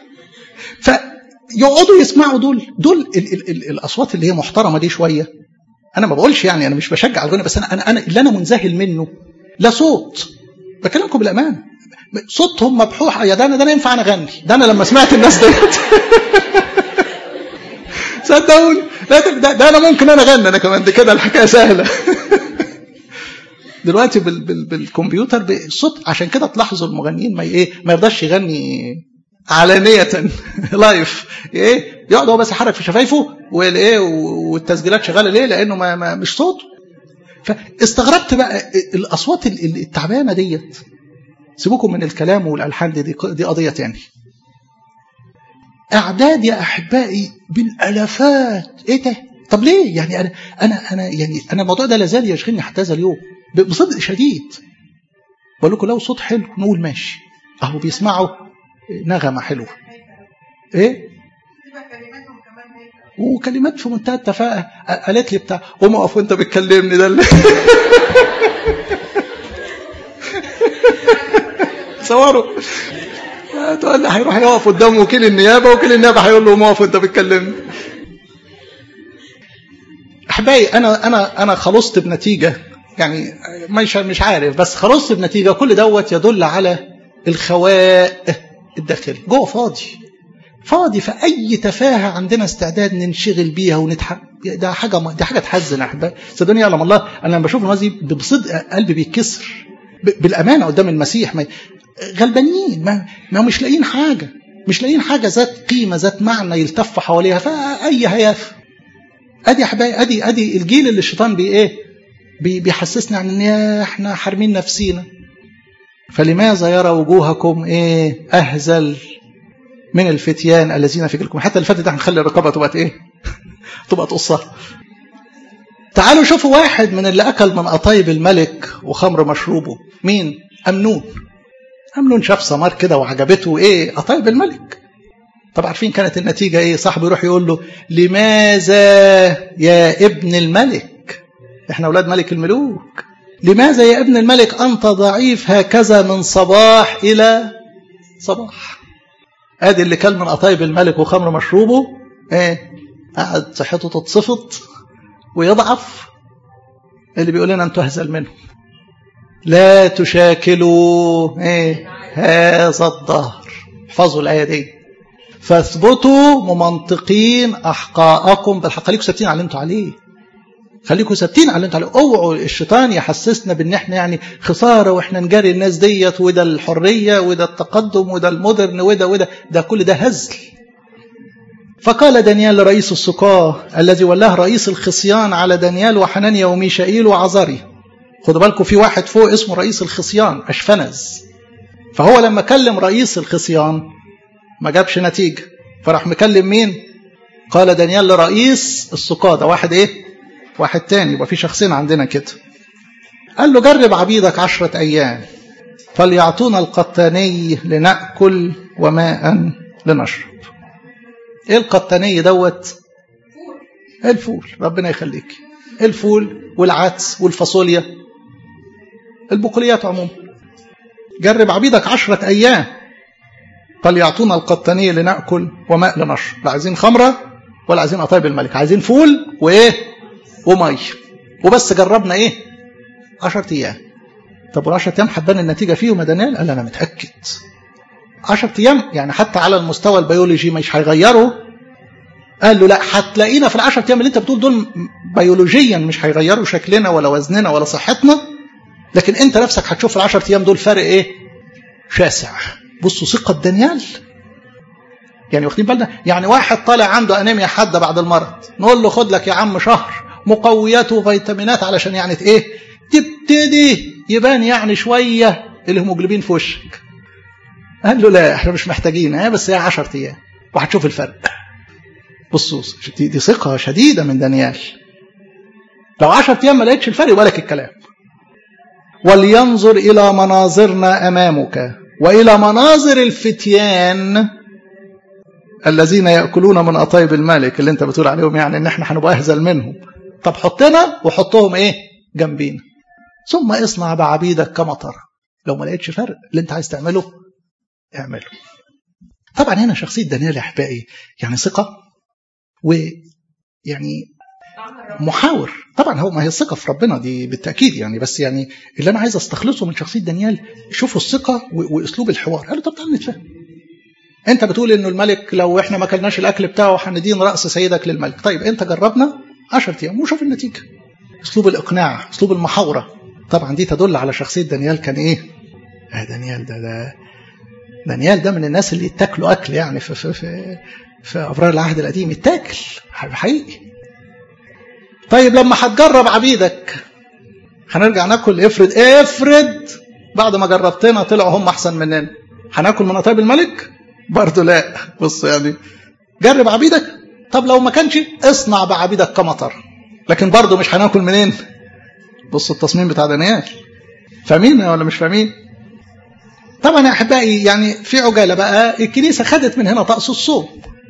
فيقعدوا يسمعوا دول دول ال ال ال الاصوات اللي هي محترمه دي شويه انا ما بقولش يعني انا مش بشجع الغنى بس انا انا, أنا اللي انا منذهل منه لا صوت بكلمكم بالامان صوتهم مبحوح يا ده انا ده انا ينفع انا اغني ده انا لما سمعت الناس ديت صدقوني ده, ده, ده انا ممكن انا اغني انا كمان دي كده الحكايه سهله دلوقتي بال بال بالكمبيوتر بالصوت عشان كده تلاحظوا المغنيين ما ايه ما يرضاش يغني علانية لايف ايه يقعد هو بس يحرك في شفايفه والايه والتسجيلات شغاله ليه لانه ما, ما مش صوته فاستغربت بقى الاصوات التعبانه ديت سيبوكم من الكلام والالحان دي دي قضيه تاني اعداد يا احبائي بالالافات ايه ده طب ليه يعني انا انا انا يعني انا الموضوع ده لازال يشغلني حتى هذا اليوم بصدق شديد بقول لكم لو صوت حلو نقول ماشي اهو بيسمعوا نغمه حلوه ايه وكلمات في منتهى التفاهه قالت لي بتاع قوم اقف وانت بتكلمني ده اللي تصوروا تقول لي هيروح يقف قدام وكيل النيابه وكيل النيابه هيقول له قوم اقف وانت بتكلمني احبائي انا انا انا خلصت بنتيجه يعني مش مش عارف بس خلصت بنتيجه كل دوت يدل على الخواء الداخلي جوه فاضي فاضي فاي تفاهه عندنا استعداد ننشغل بيها ونضحك ده حاجه دي حاجه تحزن يا احبائي صدقوني يعلم الله انا لما بشوف الناس دي بصدق قلبي بيتكسر بالامانه قدام المسيح ما غلبانين ما, ما مش لاقيين حاجه مش لاقيين حاجه ذات قيمه ذات معنى يلتف حواليها فاي هياف ادي يا احبائي ادي ادي الجيل اللي الشيطان بي ايه بي بيحسسنا عن ان احنا حارمين نفسينا فلماذا يرى وجوهكم ايه اهزل من الفتيان الذين في جيلكم حتى الفتى ده هنخلي الرقابه تبقى ايه تبقى تقصها تعالوا شوفوا واحد من اللي اكل من قطايب الملك وخمر مشروبه مين امنون امنون شاف ثمار كده وعجبته ايه قطايب الملك طب عارفين كانت النتيجة ايه صاحبه يروح يقول له لماذا يا ابن الملك احنا اولاد ملك الملوك لماذا يا ابن الملك انت ضعيف هكذا من صباح الى صباح ادي اللي كل من قطايب الملك وخمر مشروبه ايه قعد صحته تتصفط ويضعف اللي بيقول لنا انتوا اهزل منه لا تشاكلوا ايه هذا الظهر احفظوا الايه دي فاثبتوا ممنطقين احقاءكم بالحق خليكم ثابتين على اللي انتوا عليه خليكم ثابتين على اللي انتوا عليه اوعوا الشيطان يحسسنا بان احنا يعني خساره واحنا نجاري الناس ديت وده الحريه وده التقدم وده المودرن وده وده ده كل ده هزل فقال دانيال لرئيس السقاه الذي ولاه رئيس الخصيان على دانيال وحنانيا وميشائيل وعزاري خدوا بالكم في واحد فوق اسمه رئيس الخصيان أشفنز فهو لما كلم رئيس الخصيان ما جابش نتيجة فراح مكلم مين قال دانيال لرئيس السقاه ده واحد ايه واحد تاني يبقى في شخصين عندنا كده قال له جرب عبيدك عشرة أيام فليعطونا القطاني لنأكل وماء لنشرب ايه القطاني دوت الفول ربنا يخليك الفول والعدس والفاصوليا البقوليات عموما جرب عبيدك عشرة أيام فليعطونا القطانية لنأكل وماء لنشرب لا عايزين خمرة ولا عايزين قطايب الملك عايزين فول وإيه ومي وبس جربنا إيه عشرة أيام طب والعشرة أيام حبان النتيجة فيهم يا دانيال قال أنا متأكد عشرة أيام يعني حتى على المستوى البيولوجي مش هيغيروا قال له لا هتلاقينا في العشرة أيام اللي أنت بتقول دول بيولوجيا مش هيغيروا شكلنا ولا وزننا ولا صحتنا لكن أنت نفسك هتشوف في العشرة أيام دول فرق إيه؟ شاسع بصوا ثقة دانيال يعني واخدين بالنا يعني واحد طالع عنده أنيميا حادة بعد المرض نقول له خد لك يا عم شهر مقويات وفيتامينات علشان يعني إيه؟ تبتدي يبان يعني شوية الهيموجلوبين في وشك قال له لا احنا مش محتاجين ها بس هي 10 ايام وهتشوف الفرق بصوا دي, دي ثقة شديدة من دانيال لو 10 ايام ما لقيتش الفرق يبقى لك الكلام ولينظر إلى مناظرنا أمامك وإلى مناظر الفتيان الذين يأكلون من قطايب الملك اللي انت بتقول عليهم يعني ان احنا هنبقى اهزل منهم طب حطنا وحطهم ايه جنبينا ثم اصنع بعبيدك كما ترى لو ما لقيتش فرق اللي انت عايز تعمله اعمله طبعا هنا شخصيه دانيال يا احبائي يعني ثقه ويعني محاور طبعا هو ما هي الثقه في ربنا دي بالتاكيد يعني بس يعني اللي انا عايز استخلصه من شخصيه دانيال شوفوا الثقه واسلوب الحوار قالوا طب تعالى نتفاهم انت بتقول انه الملك لو احنا ما كلناش الاكل بتاعه هندين راس سيدك للملك طيب انت جربنا 10 ايام وشوف النتيجه اسلوب الاقناع اسلوب المحاوره طبعا دي تدل على شخصيه دانيال كان ايه آه دانيال ده ده دانيال ده من الناس اللي يتاكلوا اكل يعني في في في, في ابرار العهد القديم يتاكل حقيقي طيب لما هتجرب عبيدك هنرجع ناكل افرض افرض بعد ما جربتنا طلعوا هم احسن مننا هناكل من طيب الملك برضه لا بص يعني جرب عبيدك طب لو ما كانش اصنع بعبيدك كمطر لكن برضه مش هناكل منين بص التصميم بتاع دانيال فاهمين ولا مش فاهمين طبعا يا احبائي يعني في عجاله بقى الكنيسه خدت من هنا طقس الصوم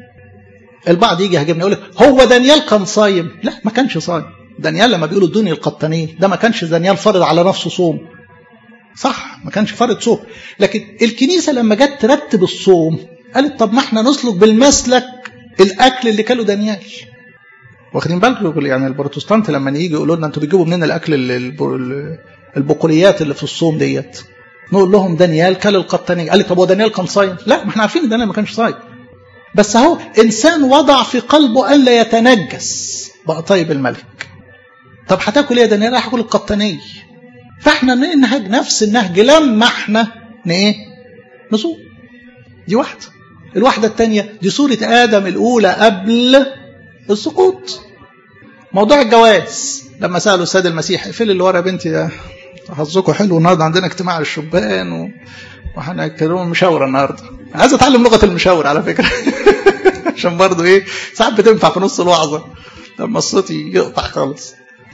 البعض يجي يهاجمني يقول لك هو دانيال كان صايم لا ما كانش صايم دانيال لما بيقولوا الدنيا القطانيه ده ما كانش دانيال فرض على نفسه صوم صح ما كانش فرض صوم لكن الكنيسه لما جت ترتب الصوم قالت طب ما احنا نسلك بالمسلك الاكل اللي كله دانيال واخدين بالكم يعني البروتستانت لما يجي يقولوا لنا انتوا بتجيبوا منين الاكل البقوليات اللي في الصوم ديت نقول لهم دانيال كل القطانيه قال لي طب هو دانيال كان صايم لا ما احنا عارفين ان دانيال ما كانش صايم بس اهو انسان وضع في قلبه الا يتنجس بقى طيب الملك طب هتاكل ايه يا دانيال هاكل القطانيه فاحنا ننهج نفس النهج لما احنا ايه نصوم دي واحده الواحده الثانيه دي سوره ادم الاولى قبل السقوط موضوع الجواز لما سالوا السيد المسيح اقفل اللي ورا يا بنتي ده حظكم حلو النهارده عندنا اجتماع الشبان و... وهنكلمهم مشاوره النهارده عايز اتعلم لغه المشاور على فكره عشان برضه ايه ساعات بتنفع في نص الوعظه لما الصوت يقطع خالص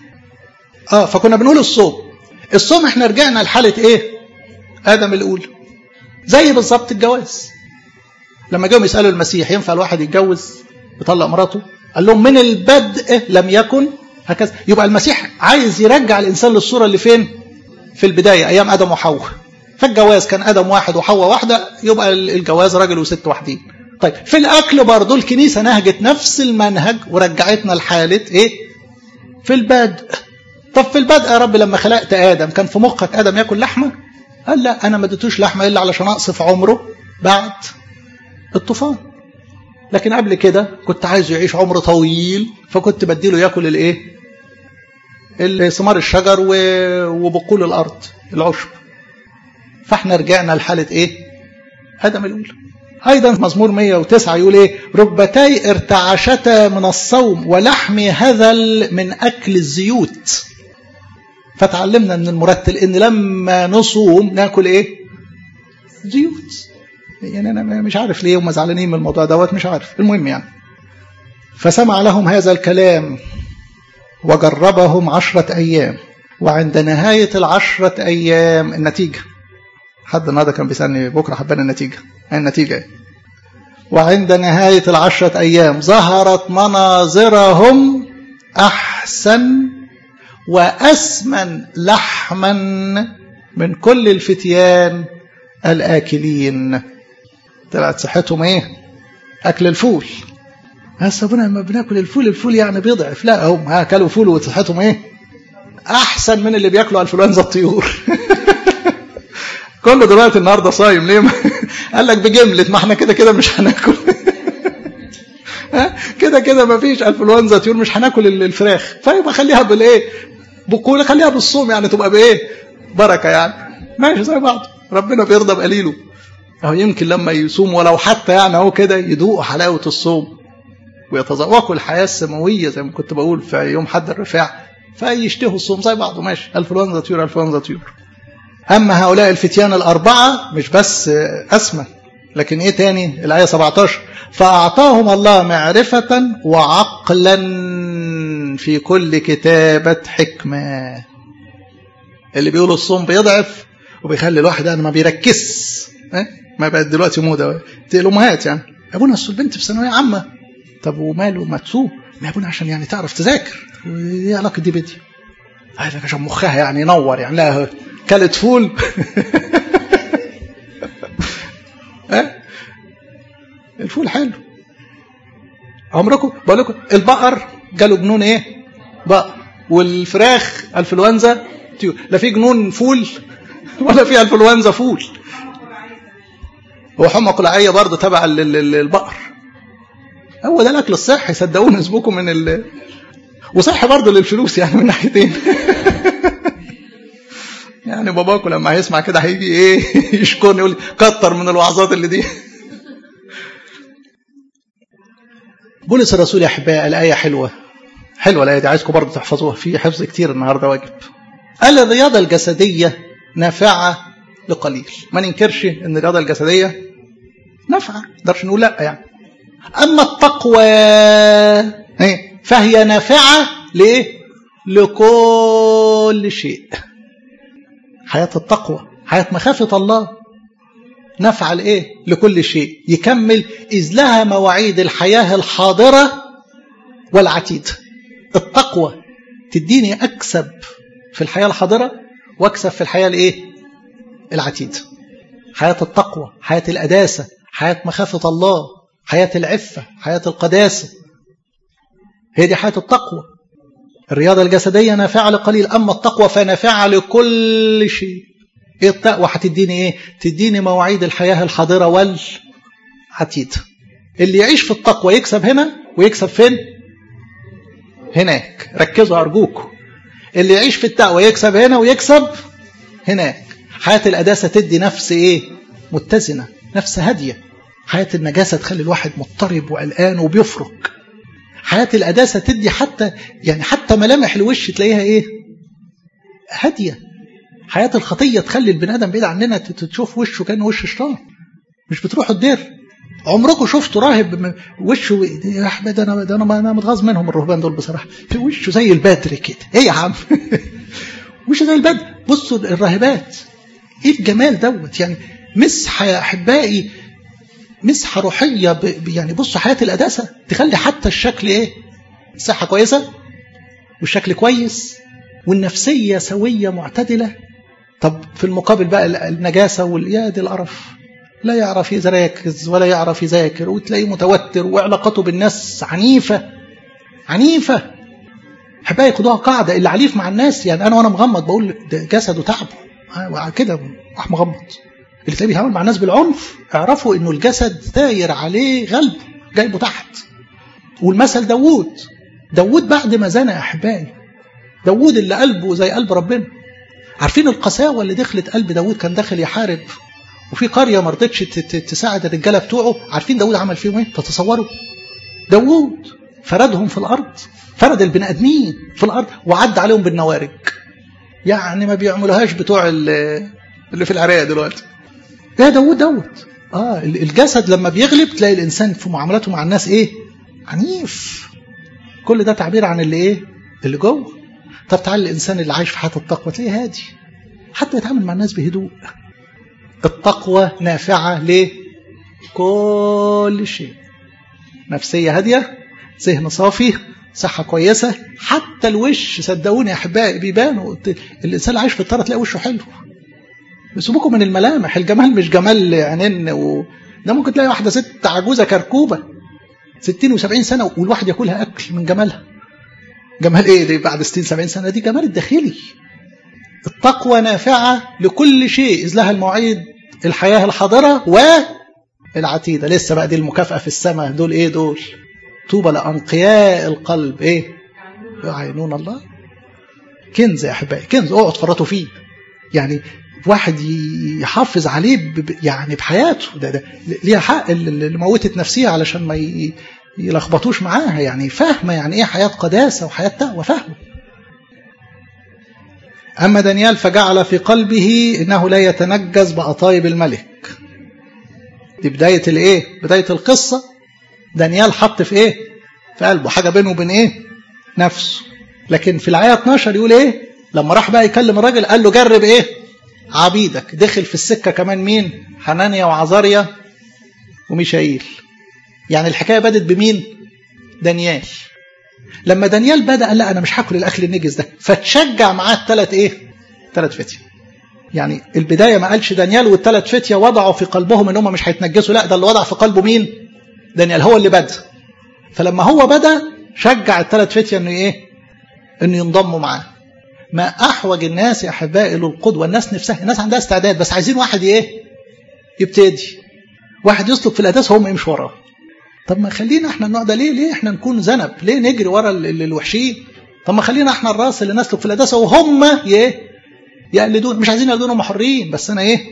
اه فكنا بنقول الصوم الصوم احنا رجعنا لحاله ايه ادم الاولى زي بالظبط الجواز لما جاهم يسالوا المسيح ينفع الواحد يتجوز يطلق مراته قال لهم من البدء لم يكن هكذا يبقى المسيح عايز يرجع الانسان للصوره اللي فين في البدايه ايام ادم وحواء فالجواز كان ادم واحد وحواء واحده يبقى الجواز راجل وست وحدين طيب في الاكل برضه الكنيسه نهجت نفس المنهج ورجعتنا لحاله ايه في البدء طب في البدء يا رب لما خلقت ادم كان في مخك ادم ياكل لحمه قال لا انا ما اديتوش لحمه الا علشان اقصف عمره بعد الطوفان لكن قبل كده كنت عايزه يعيش عمر طويل فكنت بديله ياكل الايه ثمار الشجر وبقول الارض العشب فاحنا رجعنا لحاله ايه ادم الاولى ايضا مزمور 109 يقول ايه ركبتي ارتعشتا من الصوم ولحمي هذل من اكل الزيوت فتعلمنا من المرتل ان لما نصوم ناكل ايه زيوت يعني انا مش عارف ليه هم زعلانين من الموضوع دوت مش عارف المهم يعني فسمع لهم هذا الكلام وجربهم عشرة أيام وعند نهاية العشرة أيام النتيجة حد النهارده كان بيسألني بكرة حبان النتيجة أي النتيجة إيه؟ وعند نهاية العشرة أيام ظهرت مناظرهم أحسن وأسمن لحما من كل الفتيان الآكلين طلعت صحتهم إيه؟ أكل الفول بس ابونا لما بناكل الفول الفول يعني بيضعف لا هم اكلوا فول وصحتهم ايه احسن من اللي بياكلوا انفلونزا الطيور كله دلوقتي النهارده صايم ليه قال لك بجمله ما احنا كده كده مش هناكل كده كده ما فيش انفلونزا طيور مش هناكل الفراخ فيبقى خليها بالايه بقول خليها بالصوم يعني تبقى بايه بركه يعني ماشي زي بعض ربنا بيرضى بقليله اهو يمكن لما يصوم ولو حتى يعني اهو كده يدوقوا حلاوه الصوم ويتذوقوا الحياة السماوية زي ما كنت بقول في يوم حد الرفاع فيشتهوا الصوم زي بعضه ماشي انفلونزا طيور انفلونزا طيور أما هؤلاء الفتيان الأربعة مش بس أسمى لكن إيه تاني الآية 17 فأعطاهم الله معرفة وعقلا في كل كتابة حكمة اللي بيقولوا الصوم بيضعف وبيخلي الواحد أنا ما بيركز ما بقت دلوقتي موضة الأمهات يعني أبونا أصل البنت في ثانوية عامة طب وماله ما تصوم ما يكون عشان يعني تعرف تذاكر ايه علاقه دي بدي قال لك عشان مخها يعني ينور يعني لا كلت فول ها الفول حلو عمركم بقول لكم البقر جاله جنون ايه بقر والفراخ انفلونزا طيور لا في جنون فول ولا في انفلونزا فول هو حمى قلعيه برضه تبع البقر هو ده الاكل الصحي صدقوني اسبوكم من ال وصحي برضه للفلوس يعني من ناحيتين يعني باباكم لما هيسمع كده هيجي ايه يشكرني يقول لي كتر من الوعظات اللي دي بولس الرسول يا احبائي الايه حلوه حلوه الايه دي عايزكم برضه تحفظوها في حفظ كتير النهارده واجب قال الرياضه الجسديه نافعه لقليل ما ننكرش ان الرياضه الجسديه نافعه نقدرش نقول لا يعني اما التقوى فهي نافعه لايه لكل شيء حياه التقوى حياه مخافه الله نفعل ايه لكل شيء يكمل اذ لها مواعيد الحياه الحاضره والعتيده التقوى تديني اكسب في الحياه الحاضره واكسب في الحياه الايه العتيده حياه التقوى حياه القداسه حياه مخافه الله حياه العفه حياه القداسه هي دي حياه التقوى الرياضه الجسديه نافعه لقليل اما التقوى فنافعه لكل شيء ايه التقوى هتديني ايه تديني مواعيد الحياه الحاضره والعتيده اللي يعيش في التقوى يكسب هنا ويكسب فين هناك ركزوا ارجوكم اللي يعيش في التقوى يكسب هنا ويكسب هناك حياه القداسه تدي نفس ايه متزنه نفس هاديه حياه النجاسه تخلي الواحد مضطرب وقلقان وبيفرك حياه القداسه تدي حتى يعني حتى ملامح الوش تلاقيها ايه هاديه حياة الخطية تخلي البني آدم بعيد عننا تشوف وشه كان وش شيطان مش بتروحوا الدير عمركم شفتوا راهب وشه يا احمد انا ده انا انا متغاظ منهم الرهبان دول بصراحه في وشه زي البدر كده ايه يا عم وشه زي البدر بصوا الراهبات ايه الجمال دوت يعني مسحه يا احبائي مسحه روحيه ب... يعني بصوا حياه القداسه تخلي حتى الشكل ايه الصحه كويسه والشكل كويس والنفسيه سويه معتدله طب في المقابل بقى النجاسه واليا دي القرف لا يعرف يركز ولا يعرف يذاكر وتلاقيه متوتر وعلاقته بالناس عنيفه عنيفه احبائي خدوها قاعده اللي عنيف مع الناس يعني انا وانا مغمض بقول ده جسده تعبه كده راح مغمض اللي تلاقيه بيتعامل مع الناس بالعنف اعرفوا انه الجسد داير عليه غلبه جايبه تحت والمثل داوود داوود بعد ما زنى يا احبائي داوود اللي قلبه زي قلب ربنا عارفين القساوه اللي دخلت قلب داوود كان داخل يحارب وفي قريه ما رضتش تساعد الرجاله بتوعه عارفين داوود عمل فيهم ايه تتصوروا داوود فردهم في الارض فرد البني ادمين في الارض وعد عليهم بالنوارج يعني ما بيعملوهاش بتوع اللي في العراق دلوقتي ده داوود دوت اه الجسد لما بيغلب تلاقي الانسان في معاملاته مع الناس ايه عنيف كل ده تعبير عن اللي ايه اللي جوه طب تعال الانسان اللي عايش في حياه التقوى تلاقيه هادي حتى يتعامل مع الناس بهدوء التقوى نافعه لكل شيء نفسيه هاديه ذهن صافي صحه كويسه حتى الوش صدقوني يا احبائي بيبانوا الانسان اللي عايش في الطرة تلاقي وشه حلو سيبوكم من الملامح الجمال مش جمال عينين و... ده ممكن تلاقي واحده ست عجوزه كركوبه 60 و70 سنه والواحد ياكلها اكل من جمالها جمال ايه دي بعد 60 70 سنه دي جمال الداخلي التقوى نافعه لكل شيء اذ لها المواعيد الحياه الحاضره والعتيده لسه بقى دي المكافاه في السماء دول ايه دول طوبى لانقياء القلب ايه يعينون الله كنز يا احبائي كنز اقعد تفرطوا فيه يعني واحد يحافظ عليه ب... يعني بحياته ده, ده ليها حق اللي موتت نفسها علشان ما ي... يلخبطوش معاها يعني فاهمه يعني ايه حياه قداسه وحياه تقوى فاهمه اما دانيال فجعل في قلبه انه لا يتنجس بأطايب الملك دي بدايه الايه بدايه القصه دانيال حط في ايه في قلبه حاجه بينه وبين ايه نفسه لكن في الايه 12 يقول ايه لما راح بقى يكلم الراجل قال له جرب ايه عبيدك دخل في السكه كمان مين حنانيا وعزاريا وميشائيل يعني الحكايه بدت بمين دانيال لما دانيال بدا قال لا انا مش هاكل الاكل النجس ده فتشجع معاه الثلاث ايه ثلاث فتية يعني البداية ما قالش دانيال والثلاث فتية وضعوا في قلبهم ان هم مش هيتنجسوا لا ده اللي وضع في قلبه مين دانيال هو اللي بدأ فلما هو بدأ شجع الثلاث فتية انه ايه انه ينضموا معاه ما احوج الناس يا احبائي للقدوة الناس نفسها الناس عندها استعداد بس عايزين واحد ايه يبتدي واحد يسلك في القداس هم يمشي وراه طب ما خلينا احنا النوع ده ليه ليه احنا نكون ذنب ليه نجري ورا الوحشين طب ما خلينا احنا الراس اللي نسلك في القداسه وهم ايه يقلدون مش عايزين يقلدون محرين بس انا ايه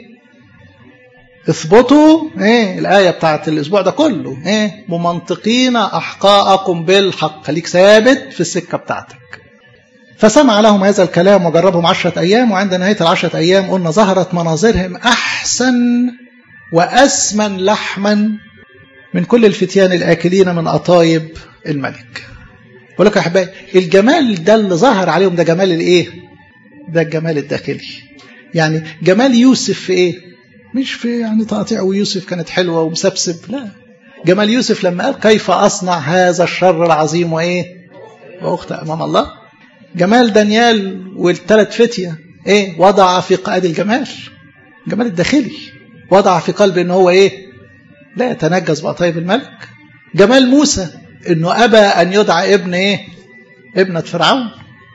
اثبتوا ايه الايه بتاعت الاسبوع ده كله ايه ممنطقين احقاءكم بالحق خليك ثابت في السكه بتاعتك فسمع لهم هذا الكلام وجربهم عشرة أيام وعند نهاية العشرة أيام قلنا ظهرت مناظرهم أحسن وأسمن لحما من كل الفتيان الآكلين من أطايب الملك بقول لك يا أحبائي الجمال ده اللي ظهر عليهم ده جمال الإيه؟ ده الجمال الداخلي يعني جمال يوسف في إيه؟ مش في يعني تقاطيع ويوسف كانت حلوة ومسبسب لا جمال يوسف لما قال كيف أصنع هذا الشر العظيم وإيه؟ وأخطأ أمام الله جمال دانيال والثلاث فتية إيه؟ وضع في قائد الجمال الجمال الداخلي وضع في قلبه إن هو إيه؟ لا يتنجس بأطيب الملك جمال موسى انه ابى ان يدعى ابن ايه ابنة فرعون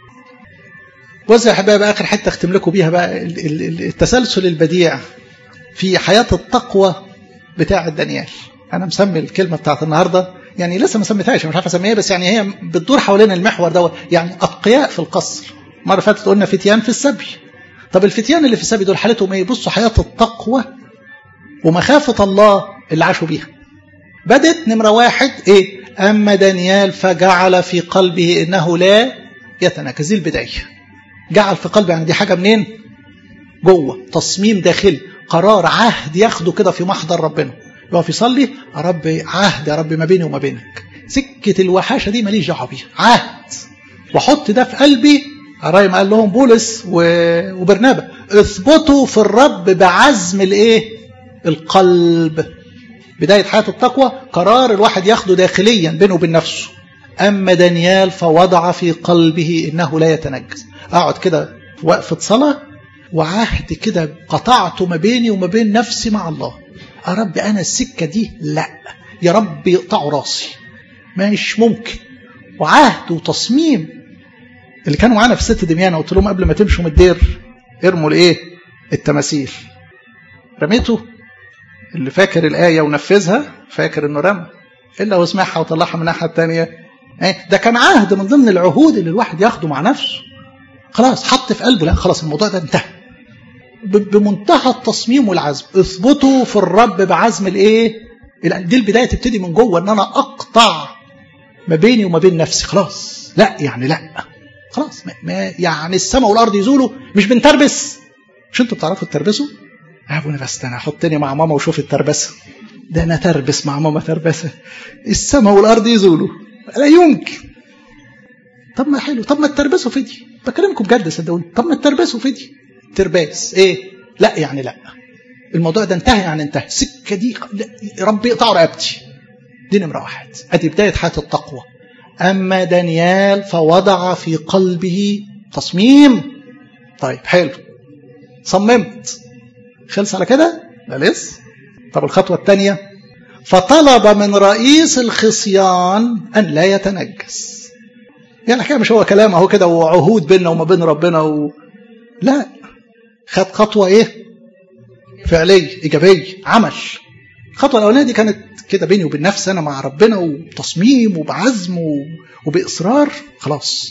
وزي يا حبايب اخر حته اختم لكم بيها بقى التسلسل البديع في حياه التقوى بتاعه دانيال انا مسمي الكلمه بتاعت النهارده يعني لسه ما سميتهاش مش عارف اسميها بس يعني هي بتدور حوالين المحور دوت يعني اتقياء في القصر مره فاتت قلنا فتيان في السبي طب الفتيان اللي في السبي دول حالتهم ايه بصوا حياه التقوى ومخافه الله اللي عاشوا بيها بدت نمره واحد ايه أما دانيال فجعل في قلبه إنه لا يتناكز دي البداية جعل في قلبه يعني دي حاجة منين جوه تصميم داخلي قرار عهد ياخده كده في محضر ربنا يقف يصلي يا رب عهد يا رب ما بيني وما بينك سكة الوحاشة دي ماليش دعوة بيها عهد وحط ده في قلبي قرايم قال لهم بولس وبرنابا اثبتوا في الرب بعزم الايه القلب بداية حياة التقوى قرار الواحد ياخده داخليا بينه وبين نفسه أما دانيال فوضع في قلبه إنه لا يتنجس أقعد كده وقفة صلاة وعهد كده قطعته ما بيني وما بين نفسي مع الله يا رب أنا السكة دي لا يا رب يقطعوا راسي مش ممكن وعهد وتصميم اللي كانوا معانا في ست دميانة قلت لهم قبل ما تمشوا من الدير ارموا الايه التماثيل رميته اللي فاكر الآية ونفذها فاكر انه رمى إلا وسمعها وطلعها من الناحية الثانية ده كان عهد من ضمن العهود اللي الواحد ياخده مع نفسه خلاص حط في قلبه لا خلاص الموضوع ده انتهى بمنتهى التصميم والعزم اثبتوا في الرب بعزم الايه دي البدايه تبتدي من جوه ان انا اقطع ما بيني وما بين نفسي خلاص لا يعني لا خلاص ما يعني السماء والارض يزولوا مش بنتربس مش انتوا بتعرفوا تتربسوا يا ابونا بس انا حطني مع ماما وشوف التربسه ده انا تربس مع ماما تربسه السماء والارض يزولوا لا يمكن طب ما حلو طب ما تربسوا فدي بكلمكم بجد صدقوني طب ما تربسوا فدي ترباس ايه لا يعني لا الموضوع ده انتهى يعني انتهى السكه دي ربي يقطع رقبتي دي نمره واحد ادي بدايه حياه التقوى اما دانيال فوضع في قلبه تصميم طيب حلو صممت خلص على كده لا لسه طب الخطوه الثانيه فطلب من رئيس الخصيان ان لا يتنجس يعني الحكايه مش هو كلام اهو كده وعهود بيننا وما بين ربنا و... لا خد خطوه ايه فعليه ايجابيه عمل الخطوه الاولانيه دي كانت كده بيني وبين نفسي انا مع ربنا وتصميم وبعزم وباصرار خلاص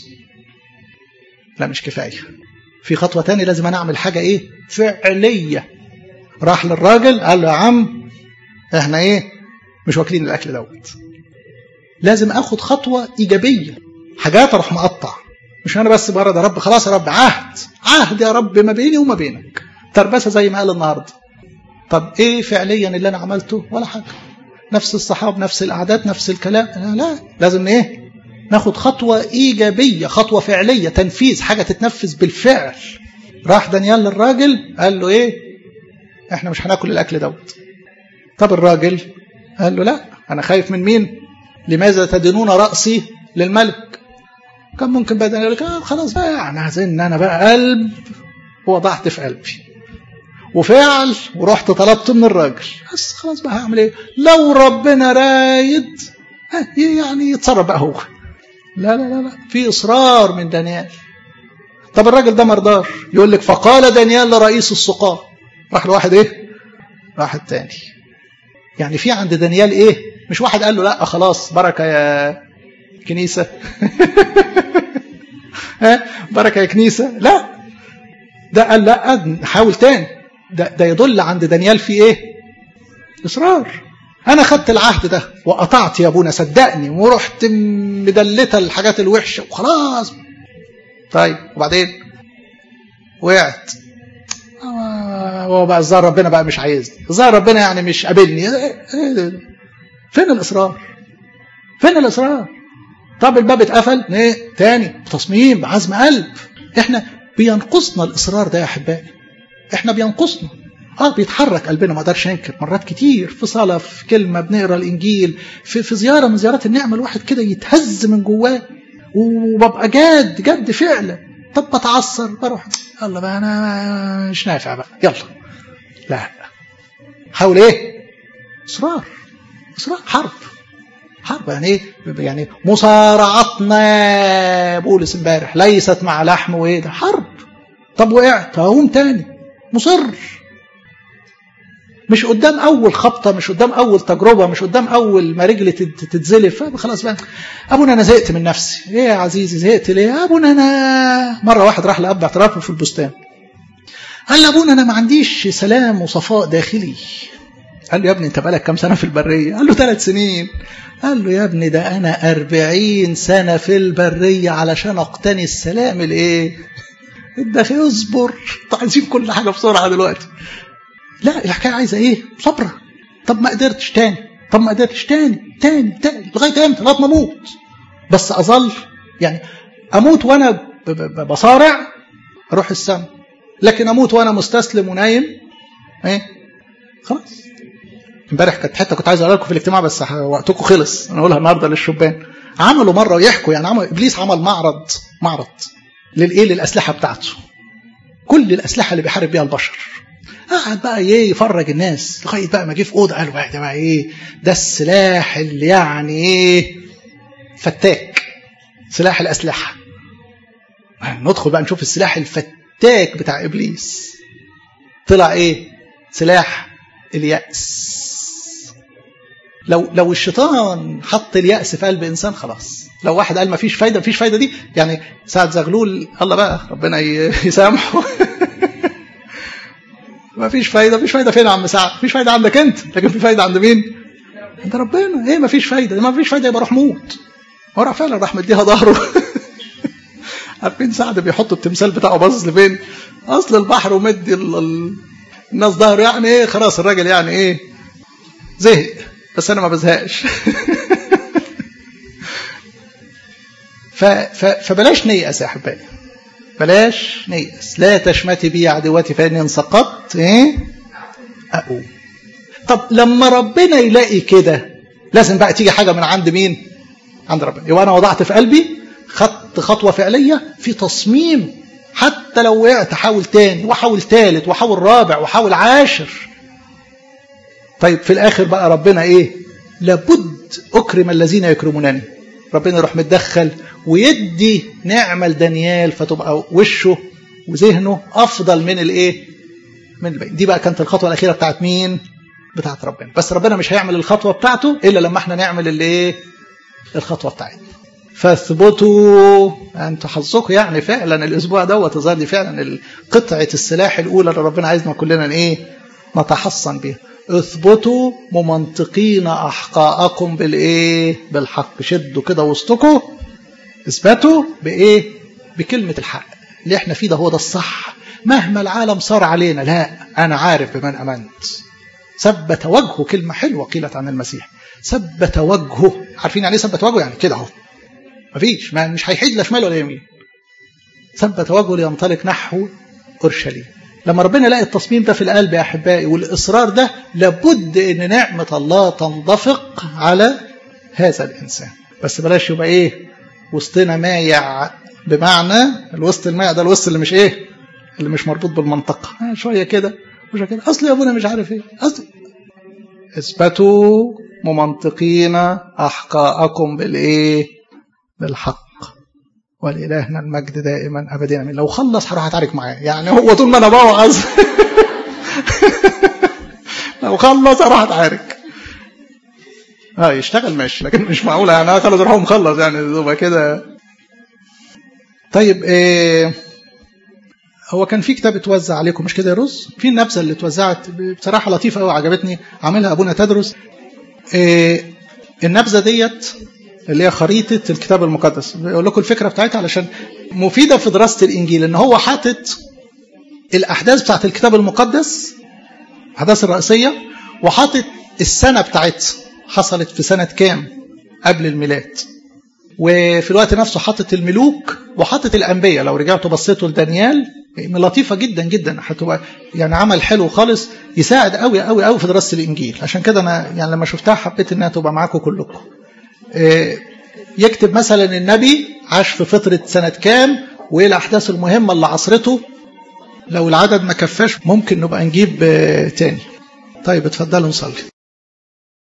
لا مش كفايه في خطوه تانية لازم انا اعمل حاجه ايه فعليه راح للراجل قال له يا عم احنا ايه مش واكلين الاكل دوت لازم اخد خطوه ايجابيه حاجات اروح مقطع مش انا بس برد يا رب خلاص يا رب عهد عهد يا رب ما بيني وما بينك تربسه زي ما قال النهارده طب ايه فعليا اللي انا عملته ولا حاجه نفس الصحاب نفس القعدات نفس الكلام لا, لا. لازم ايه ناخد خطوه ايجابيه خطوه فعليه تنفيذ حاجه تتنفذ بالفعل راح دانيال للراجل قال له ايه احنا مش هناكل الاكل دوت طب الراجل قال له لا انا خايف من مين لماذا تدينون راسي للملك كان ممكن بقى يقول لك آه خلاص بقى يعني عايزين انا بقى قلب وضعت في قلبي وفعل ورحت طلبت من الراجل بس خلاص بقى هعمل ايه لو ربنا رايد يعني يتصرف بقى هو لا لا لا لا في اصرار من دانيال طب الراجل ده مرضاش يقول لك فقال دانيال لرئيس السقاة راح لواحد ايه واحد تاني يعني في عند دانيال ايه مش واحد قال له لا خلاص بركه يا كنيسه ها بركه يا كنيسه لا ده قال لا حاول تاني ده, ده يدل عند دانيال في ايه اصرار انا خدت العهد ده وقطعت يا ابونا صدقني ورحت مدلته الحاجات الوحشه وخلاص طيب وبعدين وقعت هو بقى الظاهر ربنا بقى مش عايزني الظاهر ربنا يعني مش قابلني فين الاصرار فين الاصرار طب الباب اتقفل ايه تاني بتصميم بعزم قلب احنا بينقصنا الاصرار ده يا احبائي احنا بينقصنا اه بيتحرك قلبنا ما اقدرش انكر مرات كتير في صلاه في كلمه بنقرا الانجيل في في زياره من زيارات النعمه الواحد كده يتهز من جواه وببقى جاد جد فعلا طب بتعصر بروح يلا بقى انا مش نافع بقى يلا لا حاول ايه اصرار اصرار حرب حرب يعني ايه يعني مصارعتنا بولس امبارح ليست مع لحم وايه ده حرب طب وقعت اقوم تاني مصر مش قدام اول خبطه مش قدام اول تجربه مش قدام اول ما رجلي تتزلف خلاص بقى ابونا انا زهقت من نفسي ايه يا عزيزي زهقت ليه ابونا انا مره واحد راح لاب اعترافه في البستان قال له ابونا انا ما عنديش سلام وصفاء داخلي قال له يا ابني انت بقالك كام سنه في البريه قال له ثلاث سنين قال له يا ابني ده انا أربعين سنه في البريه علشان اقتني السلام الايه الداخلي اصبر عايزين كل حاجه بسرعه دلوقتي لا الحكايه عايزه ايه صبر طب ما قدرتش تاني طب ما قدرتش تاني تاني تاني لغايه امتى لغايه ما اموت بس اظل يعني اموت وانا بصارع اروح السما لكن اموت وانا مستسلم ونايم ايه خلاص امبارح كانت حته كنت عايز اقول لكم في الاجتماع بس وقتكم خلص انا اقولها النهارده للشبان عملوا مره ويحكوا يعني عمل ابليس عمل معرض معرض للايه للاسلحه بتاعته كل الاسلحه اللي بيحارب بيها البشر قعد بقى ايه يفرج الناس لغايه بقى ما جه في اوضه قالوا بقى ده بقى ايه ده السلاح اللي يعني ايه فتاك سلاح الاسلحه ندخل بقى نشوف السلاح الفتاك بتاع ابليس طلع ايه سلاح اليأس لو لو الشيطان حط اليأس في قلب انسان خلاص لو واحد قال ما فيش فايده ما فيش فايده دي يعني ساعه زغلول الله بقى ربنا يسامحه ما فيش فايده ما فيش فايده فين يا عم سعد ما فيش فايده عندك انت لكن في فايده عند مين عند ربنا ايه ما فيش فايده ما فيش فايده يبقى روح موت هو راح فعلا راح مديها ظهره عارفين سعد بيحط التمثال بتاعه باصص لفين اصل البحر ومدي ال... ال... الناس ظهره يعني ايه خلاص الراجل يعني ايه زهق بس انا ما بزهقش ف... ف... فبلاش نيأس يا احبائي بلاش نيأس لا تشمتي بي عدوتي فإني إن سقطت إيه؟ أقوم طب لما ربنا يلاقي كده لازم بقى تيجي حاجة من عند مين؟ عند ربنا يبقى أنا وضعت في قلبي خدت خطوة فعلية في تصميم حتى لو وقعت أحاول تاني وأحاول تالت وأحاول رابع وأحاول عاشر طيب في الآخر بقى ربنا إيه؟ لابد أكرم الذين يكرمونني ربنا يروح متدخل ويدي نعمة لدانيال فتبقى وشه وذهنه أفضل من الإيه؟ من الباقي دي بقى كانت الخطوة الأخيرة بتاعت مين؟ بتاعت ربنا بس ربنا مش هيعمل الخطوة بتاعته إلا لما احنا نعمل الإيه؟ الخطوة بتاعتنا فاثبتوا انتوا حظكم يعني فعلا الاسبوع دوت تظهر لي فعلا قطعه السلاح الاولى اللي ربنا عايزنا كلنا ايه نتحصن بيها اثبتوا ممنطقين احقاءكم بالايه بالحق شدوا كده وسطكم اثبتوا بايه بكلمه الحق اللي احنا فيه ده هو ده الصح مهما العالم صار علينا لا انا عارف بمن امنت ثبت وجهه كلمه حلوه قيلت عن المسيح ثبت وجهه عارفين يعني ايه ثبت وجهه يعني كده اهو مفيش ما مش هيحيد لا شمال ولا يمين ثبت وجهه لينطلق نحو اورشليم لما ربنا يلاقي التصميم ده في القلب يا احبائي والاصرار ده لابد ان نعمه الله تنضفق على هذا الانسان بس بلاش يبقى ايه وسطنا مايع بمعنى الوسط المايع ده الوسط اللي مش ايه اللي مش مربوط بالمنطقه آه شويه كده مش كده اصل يا ابونا مش عارف ايه اصل اثبتوا ممنطقين احقاءكم بالايه بالحق ولإلهنا المجد دائما ابدا امين لو خلص هروح اتعارك معاه يعني هو طول ما انا بوعظ لو خلص اروح اتعارك اه يشتغل ماشي لكن مش معقوله يعني انا خلاص اروح مخلص يعني يبقى كده طيب إيه هو كان في كتاب اتوزع عليكم مش كده يا رز في النبذه اللي اتوزعت بصراحه لطيفه قوي عجبتني عاملها ابونا تدرس إيه النبذه ديت اللي هي خريطه الكتاب المقدس بقول لكم الفكره بتاعتها علشان مفيده في دراسه الانجيل ان هو حاطط الاحداث بتاعت الكتاب المقدس الاحداث الرئيسيه وحاطط السنه بتاعتها حصلت في سنه كام قبل الميلاد وفي الوقت نفسه حاطط الملوك وحاطط الانبياء لو رجعتوا بصيتوا لدانيال لطيفه جدا جدا هتبقى يعني عمل حلو خالص يساعد قوي قوي قوي في دراسه الانجيل عشان كده انا يعني لما شفتها حبيت انها تبقى معاكم كلكم يكتب مثلا النبي عاش في فتره سنه كام وايه الاحداث المهمه اللي عصرته لو العدد ما كفاش ممكن نبقى نجيب تاني طيب اتفضلوا نصلي